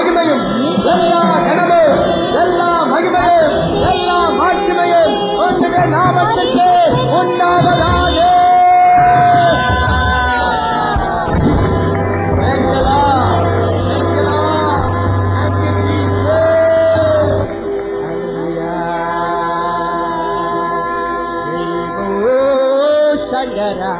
மகிமையும் எல்லா கனமும் எல்லா மகிமையும் எல்லா மாட்சிமையும் உன்னுடைய நாமத்துக்கு உண்டாவதாக Thank you, Lord. Thank you, Lord. Thank you, Jesus. Hallelujah. Shangara.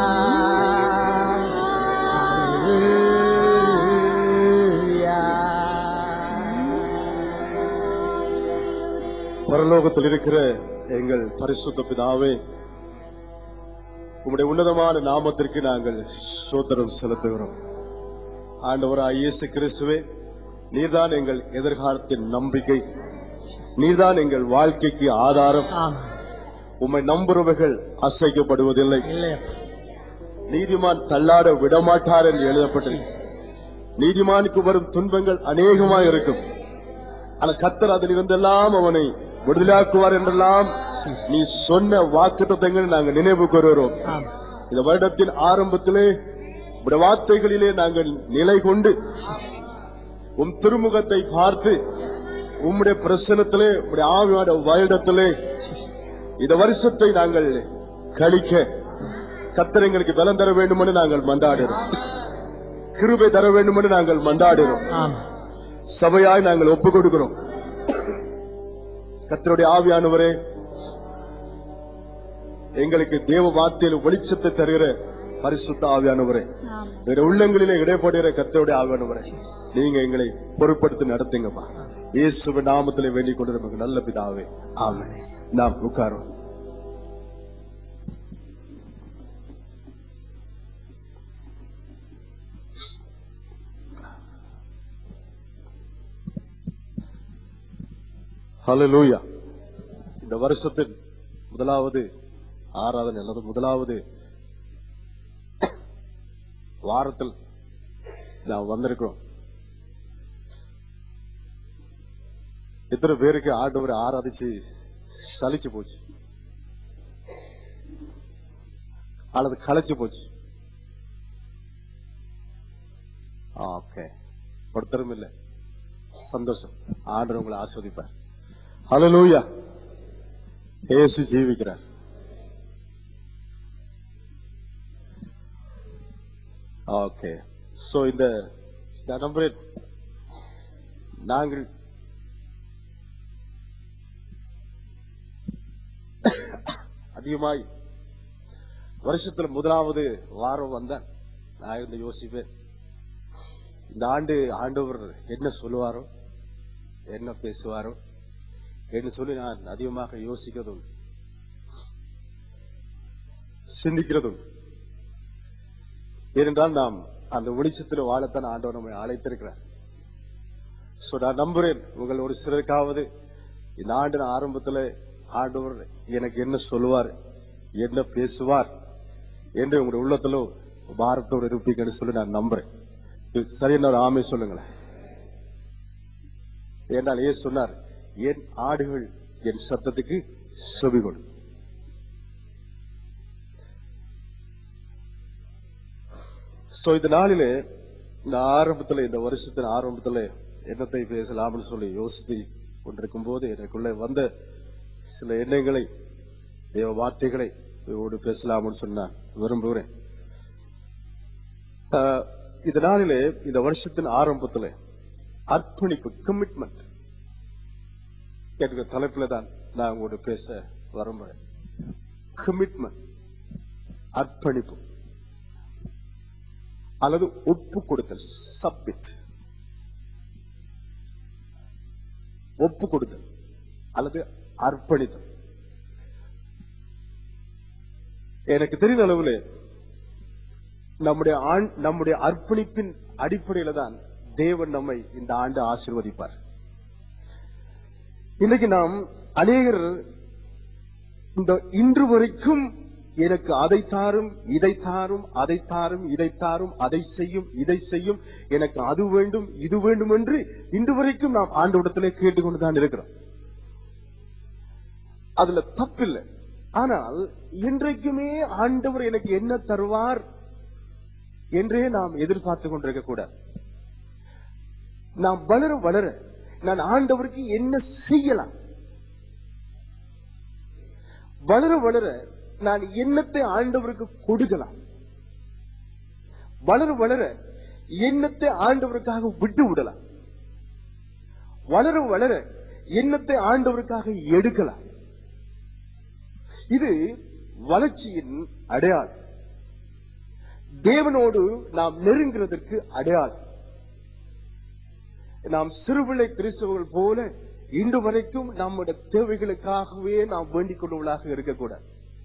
பரலோகத்தில் இருக்கிற எங்கள் பரிசுத்த பிதாவே உம்முடைய உன்னதமான நாமத்திற்கு நாங்கள் சோதரம் செலுத்துகிறோம் ஆண்டவராய் இயேசு கிறிஸ்துவே நீர்தான் எங்கள் எதிர்காலத்தின் நம்பிக்கை நீர்தான் எங்கள் வாழ்க்கைக்கு ஆதாரம் ஆமா உம்மை நம்புறவர்கள் அசைக்கப்படுவதில்லை இல்லை நீதிமான் தள்ளாட விடமாட்டார் என்று எழுதப்பட்டது நீதிமானுக்கு வரும் துன்பங்கள் அநேகமாய் இருக்கும் ஆனா கத்தர் அதில் இருந்தெல்லாம் அவனை விடுதலாக்குவார் என்றெல்லாம் நீ சொன்ன வாக்குத்தத்தங்களை நாங்கள் நினைவு கூறுகிறோம் ஆமா இந்த வருடத்தின் ஆரம்பத்திலே உடைய வார்த்தைகளிலே நாங்கள் நிலை கொண்டு உம் திருமுகத்தை பார்த்து உம்முடைய பிரசனத்திலே உடைய ஆவியான வருடத்திலே இந்த வருஷத்தை நாங்கள் கழிக்க கத்தர் எங்களுக்கு பலம் தர வேண்டும் என்று நாங்கள் மன்றாடுகிறோம் கிருபை தர வேண்டும் என்று நாங்கள் மன்றாடுகிறோம் ஆமா சபையாய் நாங்கள் ஒப்புக் கொடுக்கிறோம் கத்தருடைய ஆவியானவரே எங்களுக்கு தேவ வார்த்தையில் வெளிச்சத்தை தருகிற பரிசுத்த ஆவியானவரே எங்களுடைய உள்ளங்களிலே இடைப்படுகிற கத்தருடைய ஆவியானவரே நீங்க எங்களை பொருட்படுத்தி நடத்துங்கப்பா இயேசுவின் நாமத்திலே வேண்டிக் கொண்டு நமக்கு நல்ல பிதாவே ஆமென் நாம் உட்காரோம் ஹalleluya இந்த வருஷத்தின் முதலாவது ஆராதனை அல்லது முதலாவது வாரத்தில் நாம் வந்திருக்கிறோம் எத்தனை பேருக்கு ஆண்டவரை ஆராதிச்சு சலிச்சு போச்சு அல்லது களைச்சு போச்சு ஓகே ஒருத்தரும் இல்லை சந்தோஷம் ஆண்டவர் உங்களை ஆஸ்வதிப்பார் ஹalleluya இயேசு ஜீவிக்கிறார் ஓகே சோ இந்த நான் நம்புறேன் நாங்கள் அதிகமாய் வருஷத்துல முதலாவது வாரம் வந்தேன் நான் இருந்து யோசிப்பேன் இந்த ஆண்டு ஆண்டவர் என்ன சொல்லுவாரோ என்ன பேசுவாரோ என்று சொல்லி நான் அதிகமாக யோசிக்கிறதும் சிந்திக்கிறதும் ஏனென்றால் நாம் அந்த வெளிச்சத்தில் வாழத்தான் ஆண்டவர் நம்மை அழைத்திருக்கிறார் சோ நான் நம்புறேன் உங்கள் ஒரு சிலருக்காவது இந்த ஆண்டு ஆரம்பத்தில் ஆண்டவர் எனக்கு என்ன சொல்லுவார் என்ன பேசுவார் என்று உங்களுடைய உள்ளத்திலோ பாரத்தோடு இருப்பீங்கன்னு சொல்லி நான் நம்புறேன் இது சரியான ஒரு ஆமை சொல்லுங்களேன் என்றால் ஏன் சொன்னார் என் ஆடுகள் என் சத்தத்துக்கு செவி கொடு சோ இந்த நாளிலே இந்த ஆரம்பத்துல இந்த வருஷத்தின் ஆரம்பத்துல என்னத்தை பேசலாம்னு சொல்லி யோசித்து கொண்டிருக்கும் போது எனக்குள்ள வந்த சில எண்ணங்களை தேவ வார்த்தைகளை இதோடு பேசலாம்னு சொன்ன விரும்புகிறேன் ஆஹ், இந்த நாளிலே இந்த வருஷத்தின் ஆரம்பத்துல அர்ப்பணிப்பு கமிட்மெண்ட் என்கிற தலைப்புல தான் நான் உங்களோட பேச விரும்புறேன் கமிட்மெண்ட் அர்ப்பணிப்பு அல்லது ஒப்பு கொடுத்தல் சப்மிட் ஒப்பு கொடுத்தல் அல்லது அர்ப்பணித்தல் எனக்கு தெரிந்த அளவில் நம்முடைய ஆண்- நம்முடைய அர்ப்பணிப்பின் அடிப்படையில தான் தேவன் நம்மை இந்த ஆண்டு ஆசீர்வதிப்பார் இன்னைக்கு நாம் அநேகர் இந்த இன்று வரைக்கும் எனக்கு அதை தாரும் இதை தாரும் அதை தாரும் இதை தாரும் அதை செய்யும் இதை செய்யும் எனக்கு அது வேண்டும் இது வேண்டும் என்று இன்று வரைக்கும் நாம் ஆண்டவடத்திலே கேட்டுக்கொண்டுதான் இருக்கிறோம் அதுல தப்பில்லை ஆனால் இன்றைக்குமே ஆண்டவர் எனக்கு என்ன தருவார் என்றே நாம் எதிர்பார்த்து கொண்டிருக்க கூடாது நான் வளர வளர நான் ஆண்டவருக்கு என்ன செய்யலாம் வளர வளர நான் என்னத்தை ஆண்டவருக்கு கொடுக்கலாம் வளர வளர எண்ணத்தை ஆண்டவருக்காக விட்டு விடலாம் வளர வளர எண்ணத்தை ஆண்டவருக்காக எடுக்கலாம் இது வளர்ச்சியின் அடையாளம் தேவனோடு நாம் நெருங்குறதற்கு அடையாளம் நாம் சிறுபிள்ளை கிறிஸ்தவர்கள் போல இன்று வரைக்கும் நம்முடைய தேவைகளுக்காகவே நாம் வேண்டிக் கொள்வர்களாக இருக்கக்கூடாது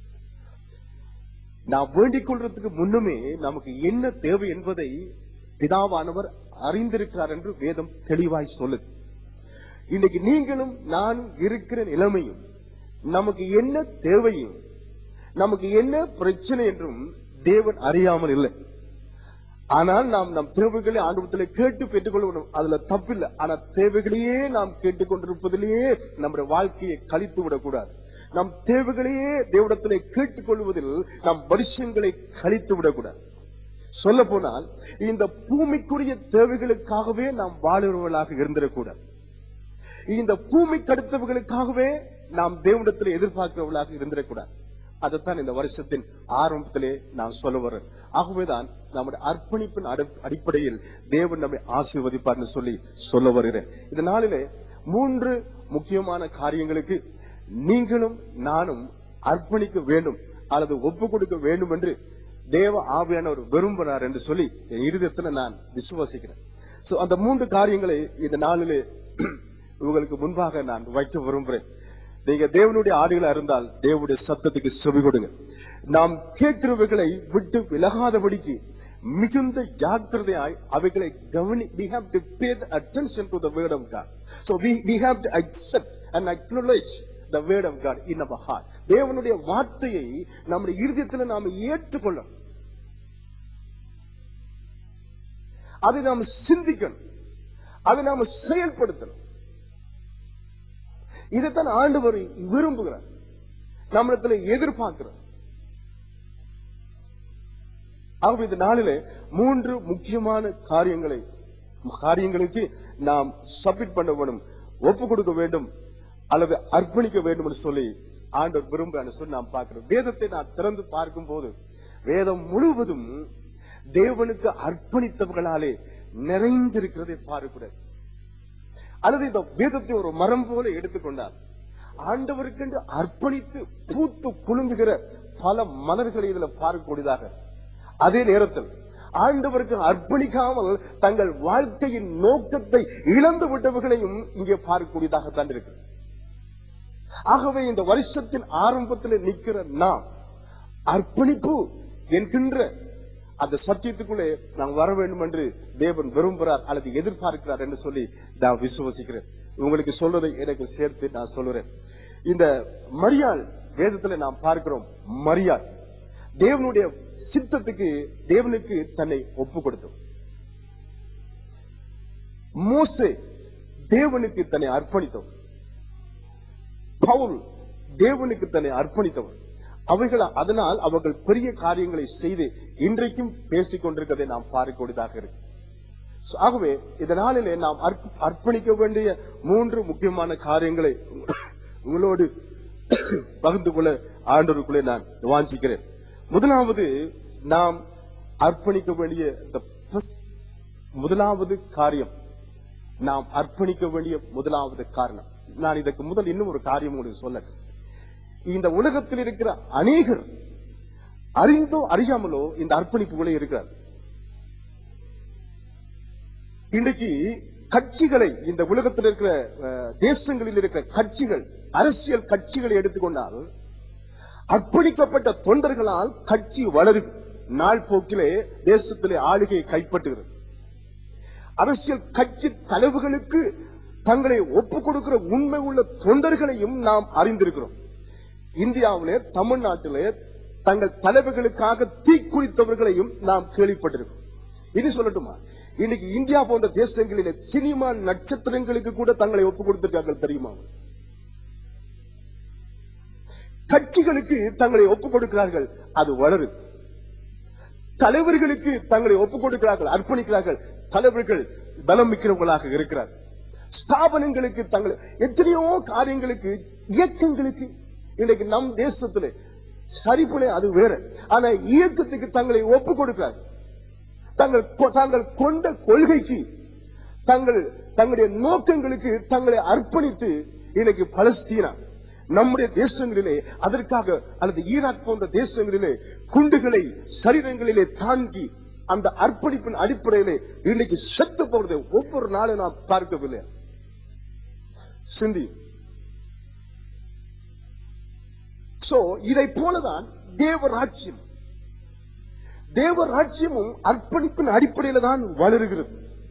நாம் வேண்டிக் கொள்றதுக்கு முன்னுமே நமக்கு என்ன தேவை என்பதை பிதாவானவர் அறிந்திருக்கிறார் என்று வேதம் தெளிவாய் சொல்லுது இன்னைக்கு நீங்களும் நானும் இருக்கிற நிலைமையும் நமக்கு என்ன தேவையும் நமக்கு என்ன பிரச்சனை என்றும் தேவன் அறியாமல் இல்லை ஆனால் நாம் நம் தேவைகளை ஆண்டவத்தில் கேட்டு பெற்றுக்கொள்ளணும் அதுல தப்பில்லை ஆனா தேவைகளையே நாம் கேட்டுக்கொண்டிருப்பதிலேயே நம்முடைய வாழ்க்கையை கழித்து விடக்கூடாது நம் தேவைகளையே தேவடத்திலே கேட்டுக்கொள்வதில் நம் வருஷங்களை கழித்து விடக்கூடாது சொல்ல போனால் இந்த பூமிக்குரிய தேவைகளுக்காகவே நாம் வாழுறவர்களாக இருந்திடக்கூடாது இந்த பூமிக்கு அடுத்தவர்களுக்காகவே நாம் தேவனிடத்தில் எதிர்பார்க்கிறவர்களாக இருந்திடக்கூடாது அதைத்தான் இந்த வருஷத்தின் ஆரம்பத்திலே நான் சொல்ல வரேன் ஆகவேதான் நம்முடைய அர்ப்பணிப்பின் அடி- அடிப்படையில் தேவன் நம்மை ஆசீர்வதிப்பார்னு சொல்லி சொல்ல வருகிறேன் இந்த நாளிலே மூன்று முக்கியமான காரியங்களுக்கு நீங்களும் நானும் அர்ப்பணிக்க வேண்டும் அல்லது ஒப்பு கொடுக்க வேண்டும் என்று தேவ ஆவியானவர் விரும்புகிறார் என்று சொல்லி என் இருதயத்துல நான் விசுவாசிக்கிறேன் சோ அந்த மூன்று காரியங்களை இந்த நாளிலே உங்களுக்கு முன்பாக நான் வைக்க விரும்புகிறேன் நீங்க தேவனுடைய ஆடுகளா இருந்தால் தேவனுடைய சத்தத்துக்கு செவி கொடுங்க நாம் கேட்கிறவைகளை விட்டு விலகாதபடிக்கு மிகுந்த ஜாக்கிரதையாய் அவைகளை கவனி we have to pay the attention to the word of God so we we have to accept and acknowledge the word of God in our heart தேவனுடைய வார்த்தையை நம்முடைய இருதயத்தில் நாம் ஏற்றுக்கொள்ளணும் அதை நாம் சிந்திக்கணும் அதை நாம் செயல்படுத்தணும் இதைத்தான் ஆண்டவர் விரும்புகிறார் நம்மிடத்துல எதிர்பார்க்கிறார் ஆகவே இந்த நாளிலே மூன்று முக்கியமான காரியங்களை காரியங்களுக்கு நாம் சப்மிட் பண்ண வேண்டும் ஒப்பு கொடுக்க வேண்டும் அல்லது அர்ப்பணிக்க வேண்டும் என்று சொல்லி ஆண்டவர் விரும்புகிறார் சொல்லி நாம் பார்க்கிறோம் வேதத்தை நான் திறந்து பார்க்கும் போது வேதம் முழுவதும் தேவனுக்கு அர்ப்பணித்தவர்களாலே நிறைந்திருக்கிறதை பார்க்கக்கூடாது அல்லது இந்த வேதத்தை ஒரு மரம் போல எடுத்துக்கொண்டார் ஆண்டவருக்கென்று அர்ப்பணித்து பூத்து குலுங்குகிற பல மலர்களை இதுல பார்க்கக்கூடியதாக அதே நேரத்தில் ஆண்டவருக்கு அர்ப்பணிக்காமல் தங்கள் வாழ்க்கையின் நோக்கத்தை இழந்து விட்டவர்களையும் இங்கே பார்க்கக்கூடியதாகத்தான் இருக்கு ஆகவே இந்த வருஷத்தின் ஆரம்பத்தில் நிற்கிற நாம் அர்ப்பணிப்பு என்கின்ற அந்த சத்தியத்துக்குள்ளே நாம் வர வேண்டும் என்று தேவன் விரும்புகிறார் அல்லது எதிர்பார்க்கிறார் என்று சொல்லி நான் விசுவசிக்கிறேன் உங்களுக்கு சொல்வதை எனக்கு சேர்த்து நான் சொல்லுறேன் இந்த மரியாள் வேதத்துல நாம் பார்க்கிறோம் மரியாள் தேவனுடைய சித்தத்துக்கு தேவனுக்கு தன்னை ஒப்பு கொடுத்தோம் மோசே தேவனுக்கு தன்னை அர்ப்பணித்தோம் பவுல் தேவனுக்கு தன்னை அர்ப்பணித்தவர் அவைகள் அதனால் அவர்கள் பெரிய காரியங்களை செய்து இன்றைக்கும் பேசிக் கொண்டிருக்கிறதை நாம் பார்க்கக்கூடியதாக இருக்கு So, ஆகவே இந்த நாளிலே நாம் அர்ப்ப- அர்ப்பணிக்க வேண்டிய மூன்று முக்கியமான காரியங்களை உங்களோடு பகிர்ந்து கொள்ள ஆண்டவருக்குள்ளே நான் வாஞ்சிக்கிறேன் முதலாவது நாம் அர்ப்பணிக்க வேண்டிய the first- முதலாவது காரியம் நாம் அர்ப்பணிக்க வேண்டிய முதலாவது காரணம் நான் இதற்கு முதல் இன்னும் ஒரு காரியம் உங்களுக்கு சொல்ல இந்த உலகத்தில் இருக்கிற அநேகர் அறிந்தோ அறியாமலோ இந்த அர்ப்பணிப்புகளே இருக்கிறார் இன்றைக்கு கட்சிகளை இந்த உலகத்தில் இருக்கிற அஹ், தேசங்களில் இருக்கிற கட்சிகள் அரசியல் கட்சிகளை எடுத்துக்கொண்டால் அர்ப்பணிக்கப்பட்ட தொண்டர்களால் கட்சி வளருது நாள் போக்கிலே தேசத்திலே ஆளுகையை கைப்பற்றுகிறது அரசியல் கட்சி தலைவர்களுக்கு தங்களை ஒப்புக் கொடுக்கிற உண்மை உள்ள தொண்டர்களையும் நாம் அறிந்திருக்கிறோம் இந்தியாவிலே தமிழ்நாட்டிலே தங்கள் தலைவர்களுக்காக தீக்குளித்தவர்களையும் நாம் கேள்விப்பட்டிருக்கிறோம் இது சொல்லட்டுமா இன்னைக்கு இந்தியா போன்ற தேசங்களிலே சினிமா நட்சத்திரங்களுக்கு கூட தங்களை ஒப்புக் கொடுத்திருக்காங்க தெரியுமா கட்சிகளுக்கு தங்களை ஒப்புக் கொடுக்கிறார்கள் அது வளருது தலைவர்களுக்கு தங்களை ஒப்புக் கொடுக்கிறார்கள் அர்ப்பணிக்கிறார்கள் தலைவர்கள் பலம் மிக்கிறவர்களாக இருக்கிறார் ஸ்தாபனங்களுக்கு தங்களை எத்தனையோ காரியங்களுக்கு இயக்கங்களுக்கு இன்னைக்கு நம் தேசத்துல சரிப்புலே அது வேற ஆனா இயக்கத்துக்கு தங்களை ஒப்பு கொடுக்கிறார் தங்கள் கொ- தாங்கள் கொண்ட கொள்கைக்கு தங்கள் தங்களுடைய நோக்கங்களுக்கு தங்களை அர்ப்பணித்து இன்னைக்கு பலஸ்தீனா நம்முடைய தேசங்களிலே அதற்காக அல்லது ஈராக் போன்ற தேசங்களிலே குண்டுகளை சரீரங்களிலே தாங்கி அந்த அர்ப்பணிப்பின் அடிப்படையிலே இன்னைக்கு செத்து போறது ஒவ்வொரு நாளும் நாம் பார்க்கவில்லை சிந்தி சோ இதை போலதான் தேவராட்சியம் தேவராட்சியமும் அர்ப்பணிப்பின் அடிப்படையில தான் வளருகிறது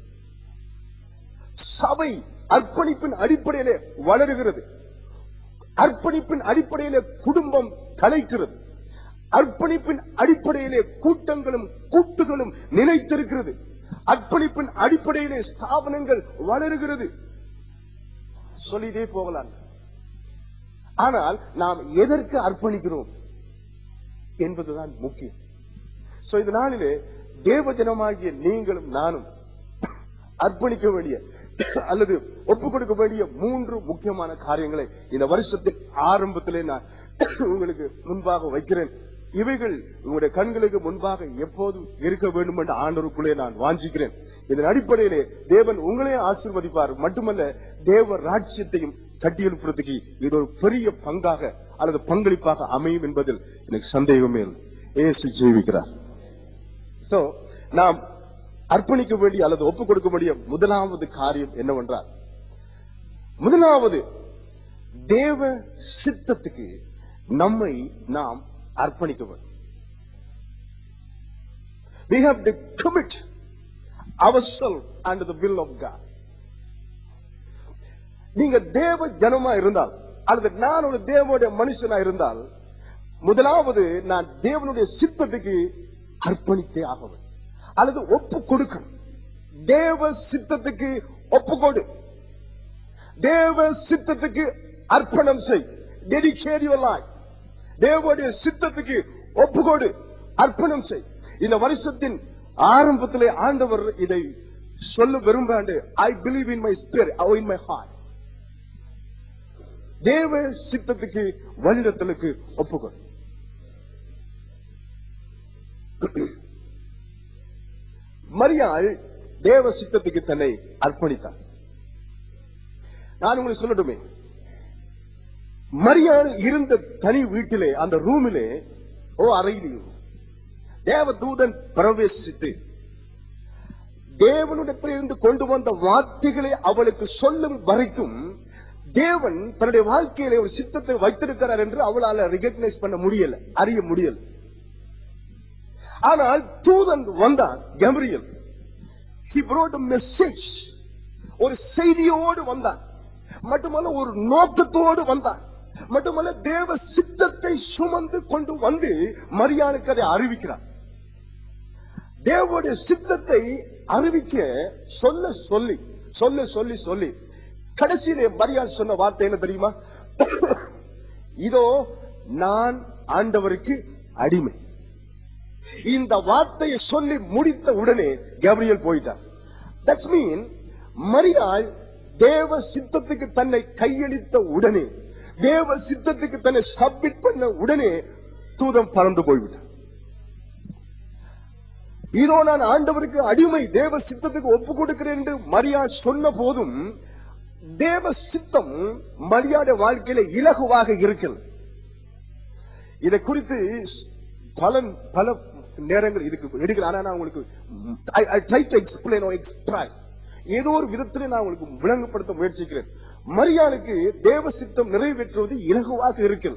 சபை அர்ப்பணிப்பின் அடிப்படையிலே வளருகிறது அர்ப்பணிப்பின் அடிப்படையிலே குடும்பம் தலைக்கிறது அர்ப்பணிப்பின் அடிப்படையிலே கூட்டங்களும் கூட்டுகளும் நிலைத்திருக்கிறது அர்ப்பணிப்பின் அடிப்படையிலே ஸ்தாபனங்கள் வளருகிறது சொல்லிட்டே போகலாம் ஆனால் நாம் எதற்கு அர்ப்பணிக்கிறோம் என்பதுதான் முக்கியம் சோ இந்த நாளிலே தேவ ஜனமாகிய நீங்களும் நானும் அர்ப்பணிக்க வேண்டிய அல்லது ஒப்புக் கொடுக்க வேண்டிய மூன்று முக்கியமான காரியங்களை இந்த வருஷத்தின் ஆரம்பத்திலே நான் உங்களுக்கு முன்பாக வைக்கிறேன் இவைகள் உங்களுடைய கண்களுக்கு முன்பாக எப்போதும் இருக்க வேண்டும் என்ற ஆண்டவருக்குள்ளே நான் வாஞ்சிக்கிறேன் இதன் அடிப்படையிலே தேவன் உங்களே ஆசீர்வதிப்பார் மட்டுமல்ல தேவ ராஜ்யத்தையும் கட்டியெழுப்புறதுக்கு இது ஒரு பெரிய பங்காக அல்லது பங்களிப்பாக அமையும் என்பதில் எனக்கு சந்தேகமே இல்லை இயேசு ஜீவிக்கிறார் சோ நாம் அர்ப்பணிக்க வேண்டிய அல்லது ஒப்புக் கொடுக்க வேண்டிய முதலாவது காரியம் என்னவென்றால் முதலாவது தேவ சித்தத்துக்கு நம்மை நாம் அர்ப்பணிக்க வேண்டும் we have to commit ourselves under the will of God நீங்க தேவ ஜனமா இருந்தால் அல்லது நான் ஒரு தேவனுடைய மனுஷனா இருந்தால் முதலாவது நான் தேவனுடைய சித்தத்துக்கு அர்ப்பணித்தே ஆக வேண்டும் அல்லது ஒப்பு கொடுக்கணும் தேவ சித்தத்துக்கு ஒப்பு கொடு தேவ சித்தத்துக்கு அர்ப்பணம் செய் டெடிகேட் யுவர் லைஃப் தேவனுடைய சித்தத்துக்கு ஒப்பு கொடு அர்ப்பணம் செய் இந்த வருஷத்தின் ஆரம்பத்திலே ஆண்டவர் இதை சொல்ல விரும்பாண்டு I believe in my spirit oh in my heart தேவ சித்தத்துக்கு வழிடத்தலுக்கு ஒப்புக்கொள் மரியாள் தேவ சித்தத்துக்கு தன்னை அர்ப்பணித்தார் நான் உங்களுக்கு சொல்லட்டுமே மரியாள் இருந்த தனி வீட்டிலே அந்த ரூமிலே ஓ அறையிலையும் தேவ தூதன் பிரவேசித்து தேவனிடத்திலிருந்து கொண்டு வந்த வார்த்தைகளை அவளுக்கு சொல்லும் வரைக்கும் தேவன் தன்னுடைய வாழ்க்கையில ஒரு சித்தத்தை வைத்திருக்கிறார் என்று அவளால ரெகக்னைஸ் பண்ண முடியல அறிய முடியல ஆனால் தூதன் வந்தான் கெமரியல் he brought a message ஒரு செய்தியோடு வந்தான் மட்டுமல்ல ஒரு நோக்கத்தோடு வந்தான் மட்டுமல்ல தேவ சித்தத்தை சுமந்து கொண்டு வந்து மரியாளுக்கு அதை அறிவிக்கிறார் தேவனுடைய சித்தத்தை அறிவிக்க சொல்ல சொல்லி சொல்ல சொல்லி சொல்லி கடைசியிலே மரியாள் சொன்ன வார்த்தை என்ன தெரியுமா இதோ நான் ஆண்டவருக்கு அடிமை இந்த வார்த்தையை சொல்லி முடித்த உடனே கேப்ரியல் போயிட்டார் தட்ஸ் மீன் மரியாள் தேவ சித்தத்துக்கு தன்னை கையளித்த உடனே தேவ சித்தத்துக்கு தன்னை சப்மிட் பண்ண உடனே தூதம் பறந்து போய்விட்டார் இதோ நான் ஆண்டவருக்கு அடிமை தேவ சித்தத்துக்கு ஒப்பு கொடுக்கிறேன் என்று மரியாள் சொன்ன போதும் தேவ சித்தம் மரியாதை வாழ்க்கையில இலகுவாக இருக்கிறது இதை குறித்து பல பல நேரங்கள் இதுக்கு எடுக்கிறேன் ஆனா நான் உங்களுக்கு I try to explain express ஏதோ ஒரு விதத்திலே நான் உங்களுக்கு விளங்கப்படுத்த முயற்சிக்கிறேன் மரியாளுக்கு தேவ சித்தம் நிறைவேற்றுவது இலகுவாக இருக்கிறது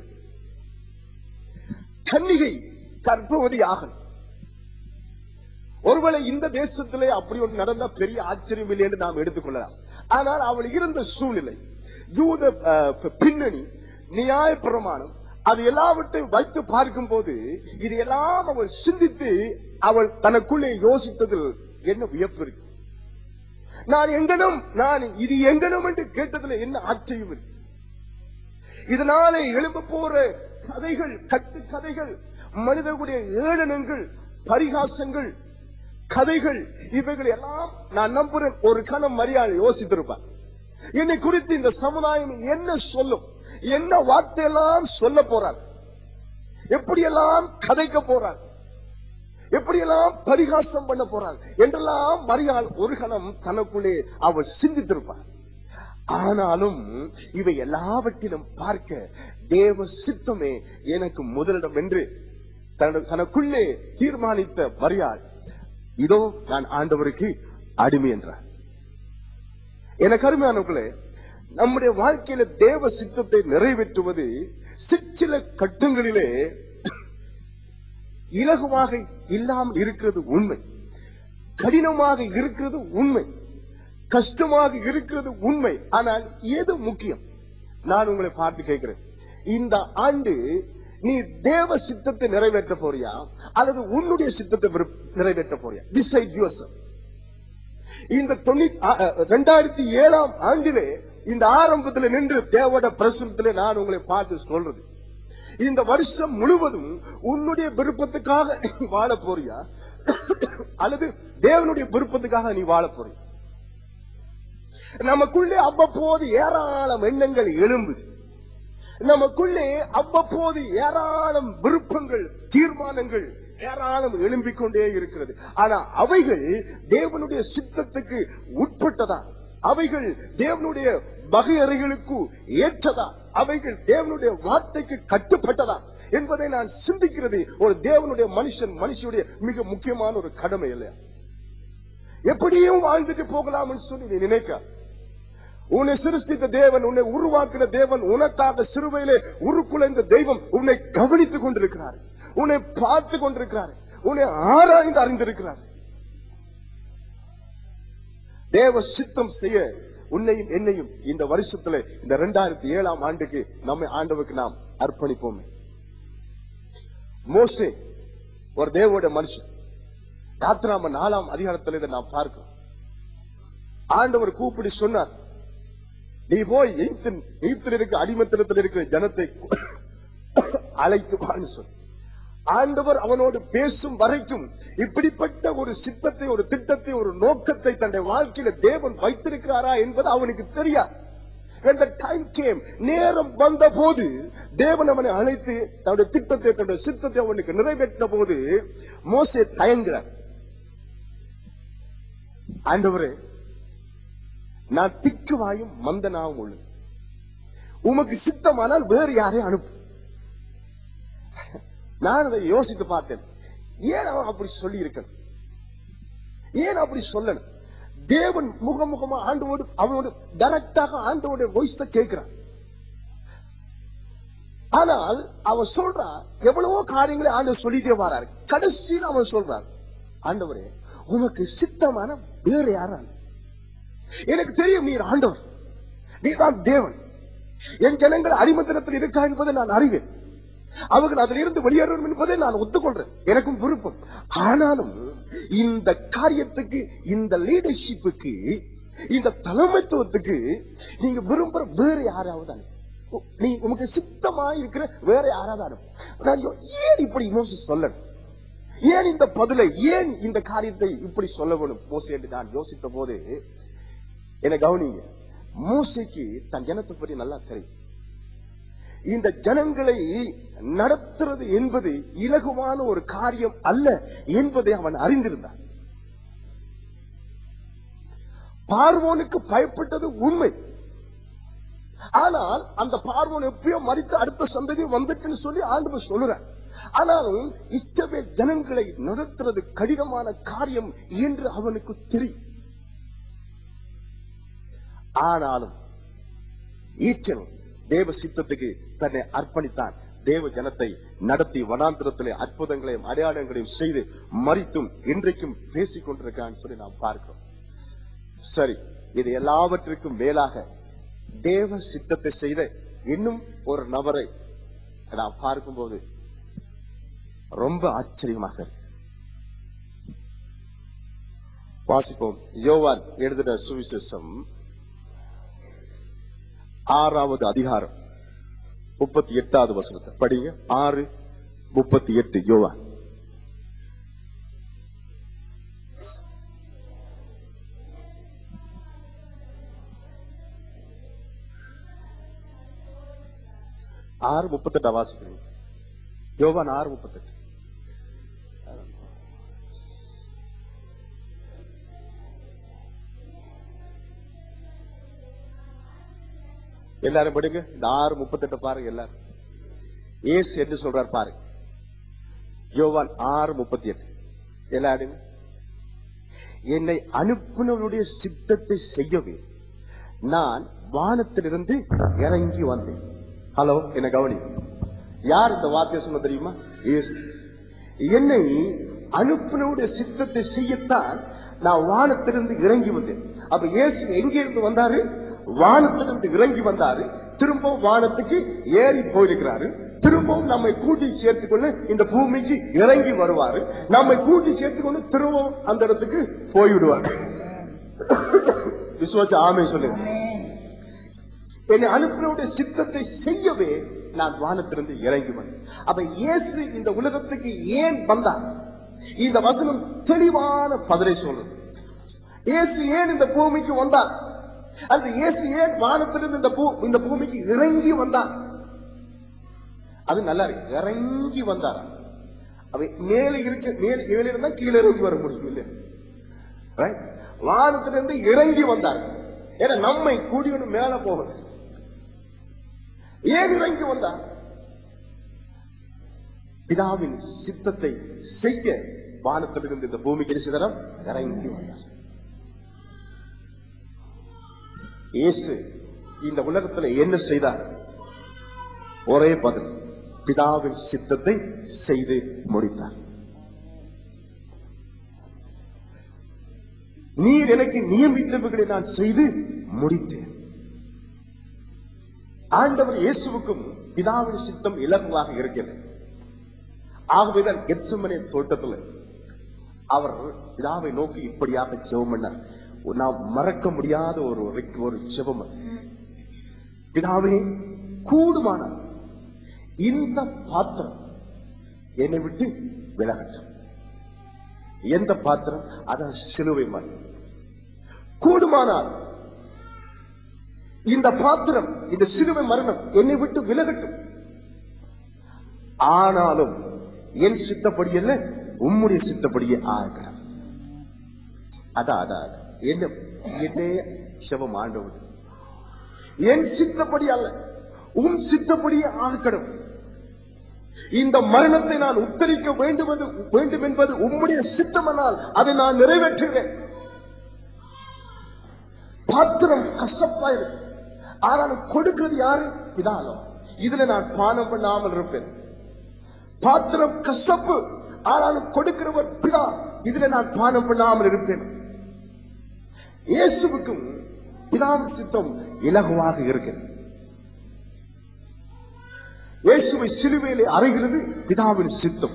கன்னிகை கர்ப்பவதி ஆகல் ஒருவேளை இந்த தேசத்திலே அப்படி ஒன்று நடந்தா பெரிய ஆச்சரியம் இல்லை என்று நாம் எடுத்துக்கொள்ளலாம் ஆனால் அவள் இருந்த சூழ்நிலை யூத அஹ், பின்னணி நியாய பிரமாணம் அது எல்லாவற்றையும் வைத்து பார்க்கும் போது இது எல்லாம் அவள் சிந்தித்து அவள் தனக்குள்ளே யோசித்ததில் என்ன வியப்பு இருக்கு நான் எங்கனும் நான் இது எங்கனும் என்று கேட்டதுல என்ன ஆச்சரியம் இருக்கு இதனாலே எழும்ப போற கதைகள் கட்டு கதைகள் மனிதர்களுடைய ஏளனங்கள் பரிகாசங்கள் கதைகள் இவைகள் எல்லாம் நான் நம்புறேன் ஒரு கணம் மரியாதை யோசித்திருப்பார் என்னை குறித்து இந்த சமுதாயம் என்ன சொல்லும் என்ன வார்த்தையெல்லாம் சொல்ல போறார் எப்படியெல்லாம் கதைக்க போறார் எப்படியெல்லாம் பரிகாசம் பண்ண போறார் என்றெல்லாம் மரியாள் ஒரு கணம் தனக்குள்ளே அவள் சிந்தித்திருப்பார் ஆனாலும் இவை எல்லாவற்றிலும் பார்க்க தேவ சித்தமே எனக்கு முதலிடம் என்று தன- தனக்குள்ளே தீர்மானித்த மரியாள் இதோ நான் ஆண்டவருக்கு அடிமை என்றார் எனக்கு அருமையானவர்களே நம்முடைய வாழ்க்கையில தேவ சித்தத்தை நிறைவேற்றுவது சிற்சில கட்டங்களிலே இலகுவாக இல்லாமல் இருக்கிறது உண்மை கடினமாக இருக்கிறது உண்மை கஷ்டமாக இருக்கிறது உண்மை ஆனால் எது முக்கியம் நான் உங்களை பார்த்து கேட்கிறேன் இந்த ஆண்டு நீ தேவ சித்தத்தை நிறைவேற்ற போறியா அல்லது உன்னுடைய சித்தத்தை விரு- நிறைவேற்ற போறியா டிசைட் யுவர் இந்த தொண்ணூத்தி ரெண்டாயிரத்தி ஏழாம் ஆண்டிலே இந்த ஆரம்பத்தில் நின்று தேவோட பிரசுரத்திலே நான் உங்களை பார்த்து சொல்றது இந்த வருஷம் முழுவதும் உன்னுடைய விருப்பத்துக்காக நீ வாழ போறியா அல்லது தேவனுடைய விருப்பத்துக்காக நீ வாழ போறியா நமக்குள்ளே அவ்வப்போது ஏராளம் எண்ணங்கள் எழும்புது நமக்குள்ளே அவ்வப்போது ஏராளம் விருப்பங்கள் தீர்மானங்கள் ஏராளம் எழும்பிக் கொண்டே இருக்கிறது ஆனா அவைகள் தேவனுடைய சித்தத்துக்கு உட்பட்டதா அவைகள் தேவனுடைய வகையறைகளுக்கு ஏற்றதா அவைகள் தேவனுடைய வார்த்தைக்கு கட்டுப்பட்டதா என்பதை நான் சிந்திக்கிறது ஒரு தேவனுடைய மனுஷன் மனுஷனுடைய மிக முக்கியமான ஒரு கடமை இல்லையா எப்படியும் வாழ்ந்துட்டு போகலாம்னு சொல்லி நீ நினைக்க உன்னை சிருஷ்டித்த தேவன் உன்னை உருவாக்கின தேவன் உனக்காக சிறுவையிலே உருக்குலைந்த தெய்வம் உன்னை கவனித்துக் கொண்டிருக்கிறார் உன்னை பார்த்து கொண்டிருக்கிறார் உன்னை ஆராய்ந்து அறிந்திருக்கிறார் தேவ சித்தம் செய்ய உன்னையும் என்னையும் இந்த வருஷத்துல இந்த இரண்டாயிரத்தி ஏழாம் ஆண்டுக்கு நம்மை ஆண்டவருக்கு நாம் அர்ப்பணிப்போமே மோசே ஒரு தேவோட மனுஷன் யாத்ராம நாலாம் அதிகாரத்தில் இதை நாம் பார்க்கிறோம் ஆண்டவர் கூப்பிடி சொன்னார் நீ போய் எகிப்தின் எகிப்தில் இருக்க அடிமத்தனத்தில் இருக்கிற ஜனத்தை அழைத்து வான்னு சொல் ஆண்டவர் அவனோடு பேசும் வரைக்கும் இப்படிப்பட்ட ஒரு சித்தத்தை ஒரு திட்டத்தை ஒரு நோக்கத்தை தன்னுடைய வாழ்க்கையில தேவன் வைத்திருக்கிறாரா என்பது அவனுக்கு தெரியாது When the time came, நேரம் வந்த போது தேவன் அவனை அழைத்து தன்னுடைய திட்டத்தை தன்னுடைய சித்தத்தை அவனுக்கு நிறைவேற்றின போது மோசே தயங்குறார் ஆண்டவரே நான் திக்குவாயும் மந்தனாவும் உள்ளது உமக்கு சித்தமானால் வேறு யாரையும் அனுப்பு நான் அதை யோசித்து பார்த்தேன் ஏன் அவன் அப்படி சொல்லி இருக்கணும் ஏன் அப்படி சொல்லணும் தேவன் முகமுகமா ஆண்டவோடு அவனோடு டைரக்டாக ஆண்டவோட வாய்ஸ கேட்கிறான் ஆனால் அவன் சொல்றான் எவ்வளவோ காரியங்களை ஆண்டவர் சொல்லிட்டே வராரு கடைசியில் அவன் சொல்றான் ஆண்டவரே உமக்கு சித்தமான வேற யாரும் எனக்கு தெரியும் நீர் ஆண்டவர் நீதான் தேவன் என் ஜனங்கள் அடிமந்திரத்தில் இருக்கா என்பதை நான் அறிவேன் அவர்கள் அதில் இருந்து வெளியேறணும் என்பதை நான் ஒத்துக்கொள்றேன் எனக்கும் விருப்பம் ஆனாலும் இந்த காரியத்துக்கு இந்த லீடர்ஷிப்புக்கு இந்த தலைமைத்துவத்துக்கு நீங்க விரும்புற வேற யாராவது அனுப்பு. நீ உனக்கு சித்தமா இருக்கிற வேற யாராவது அனுப்பு. நான் யோ- ஏன் இப்படி மோச சொல்லணும் ஏன் இந்த பதிலை ஏன் இந்த காரியத்தை இப்படி சொல்ல வேணும் மோசே என்று நான் யோசித்த போது என்ன கவனிங்க மோசைக்கு தன் ஜனத்தை பற்றி நல்லா தெரியும் இந்த ஜனங்களை நடத்துறது என்பது இலகுவான ஒரு காரியம் அல்ல என்பதை அவன் அறிந்திருந்தான் பார்வோனுக்கு பயப்பட்டது உண்மை ஆனால் அந்த பார்வோன் எப்பயோ மறித்து அடுத்த சந்ததி வந்துட்டுன்னு சொல்லி ஆண்டவர் சொல்லுறார் ஆனாலும் இஷ்டவே ஜனங்களை நடத்துறது கடினமான காரியம் என்று அவனுக்கு தெரியும் ஆனாலும் ஈச்சன் தேவ சித்தத்துக்கு தன்னை அர்ப்பணித்தான் தேவ ஜனத்தை நடத்தி வனாந்திரத்திலே அற்புதங்களையும் அடையாளங்களையும் செய்து மறித்தும் இன்றைக்கும் பேசிக் கொண்டிருக்கான்னு சொல்லி நாம் பார்க்கிறோம் சரி இது எல்லாவற்றிற்கும் மேலாக தேவ சித்தத்தை செய்த இன்னும் ஒரு நபரை நாம் பார்க்கும்போது ரொம்ப ஆச்சரியமாக இருக்கு வாசிப்போம் யோவான் எழுதின சுவிசேஷம் ஆறாவது அதிகாரம் முப்பத்தி எட்டாவது வசனத்தை படிங்க ஆறு முப்பத்தி எட்டு யோவான் ஆறு முப்பத்தெட்டா வாசிக்கிறீங்க யோவான் ஆறு முப்பத்தெட்டு எல்லாரும் படிங்க இந்த ஆறு முப்பத்தெட்டு பாருங்க எல்லாரும் ஏசு என்று சொல்றார் பாருங்க யோவான் ஆறு முப்பத்தி எட்டு எல்லாரும் என்னை அனுப்புனவருடைய சித்தத்தை செய்யவே நான் வானத்திலிருந்து இறங்கி வந்தேன் ஹலோ என்ன கவனி யார் இந்த வார்த்தையை சொன்ன தெரியுமா இயேசு என்னை அனுப்புனவுடைய சித்தத்தை செய்யத்தான் நான் வானத்திலிருந்து இறங்கி வந்தேன் அப்ப இயேசு எங்க இருந்து வந்தாரு வானத்திலிருந்து இறங்கி வந்தாரு திரும்பவும் வானத்துக்கு ஏறி போயிருக்கிறாரு திரும்பவும் நம்மை கூட்டி சேர்த்துக்கொண்டு இந்த பூமிக்கு இறங்கி வருவாரு நம்மை கூட்டி சேர்த்துக்கொண்டு திரும்பவும் அந்த இடத்துக்கு போய்விடுவார் விசுவாச்ச ஆமை சொல்லுங்க என்னை அனுப்பினுடைய சித்தத்தை செய்யவே நான் வானத்திலிருந்து இறங்கி வந்தேன் அப்ப இயேசு இந்த உலகத்துக்கு ஏன் வந்தார் இந்த வசனம் தெளிவான பதிலை சொல்லுது இயேசு ஏன் இந்த பூமிக்கு வந்தார் அந்த இயேசு ஏன் வானத்திலிருந்து இந்த பூ இந்த பூமிக்கு இறங்கி வந்தார் அது நல்லா இருக்கு இறங்கி வந்தார் அவை மேலே இருக்க மேலே மேலே இருந்தா கீழே இறங்கி வர முடியும் இல்ல Right? வானத்திலிருந்து இறங்கி வந்தார் ஏன்னா நம்மை கூடியவனு மேல போவது ஏன் இறங்கி வந்தார் பிதாவின் சித்தத்தை செய்ய வானத்திலிருந்து இந்த பூமிக்கு என்ன செய்தாராம்? இறங்கி வந்தார் இயேசு இந்த உலகத்துல என்ன செய்தார் ஒரே பதில் பிதாவின் சித்தத்தை செய்து முடித்தார் நீர் எனக்கு நியமித்தவர்களை நான் செய்து முடித்தேன் ஆண்டவர் இயேசுவுக்கும் பிதாவின் சித்தம் இலகுவாக இருக்கிறது ஆகவேதான் கெத்சமனே தோட்டத்தில் அவர் பிதாவை நோக்கி இப்படியாக ஜெபம் பண்ணார் நாம் மறக்க முடியாத ஒரு ஒரு- ஒரு ஜெபம் அது. பிதாவே கூடுமான இந்த பாத்திரம் என்னை விட்டு விலகட்டும் எந்த பாத்திரம் அதான் சிலுவை மாதிரி கூடுமானால் இந்த பாத்திரம் இந்த சிலுவை மரணம் என்னை விட்டு விலகட்டும் ஆனாலும் என் சித்தப்படி அல்ல உம்முடைய சித்தப்படியே ஆகணும் அதான் அதான் அதான். என்ன என்னே சிவம் ஆண்டவர் என் சித்தப்படி அல்ல உன் சித்தப்படியே ஆகணும் இந்த மரணத்தை நான் உத்தரிக்க வேண்டும் என்று வேண்டும் என்பது உம்முடைய சித்தமானால் அதை நான் நிறைவேற்றுகிறேன் பாத்திரம் கசப்பா இருக்கு ஆனாலும் கொடுக்கிறது யாரு பிதாலம் இதுல நான் பானம் பண்ணாமல் இருப்பேன் பாத்திரம் கசப்பு ஆனாலும் கொடுக்கிறவர் பிதா இதுல நான் பானம் பண்ணாமல் இருப்பேன் இயேசுவுக்கும் பிதாவின் சித்தம் இலகுவாக இருக்கிறது இயேசுவை சிலுவையிலே அறைகிறது பிதாவின் சித்தம்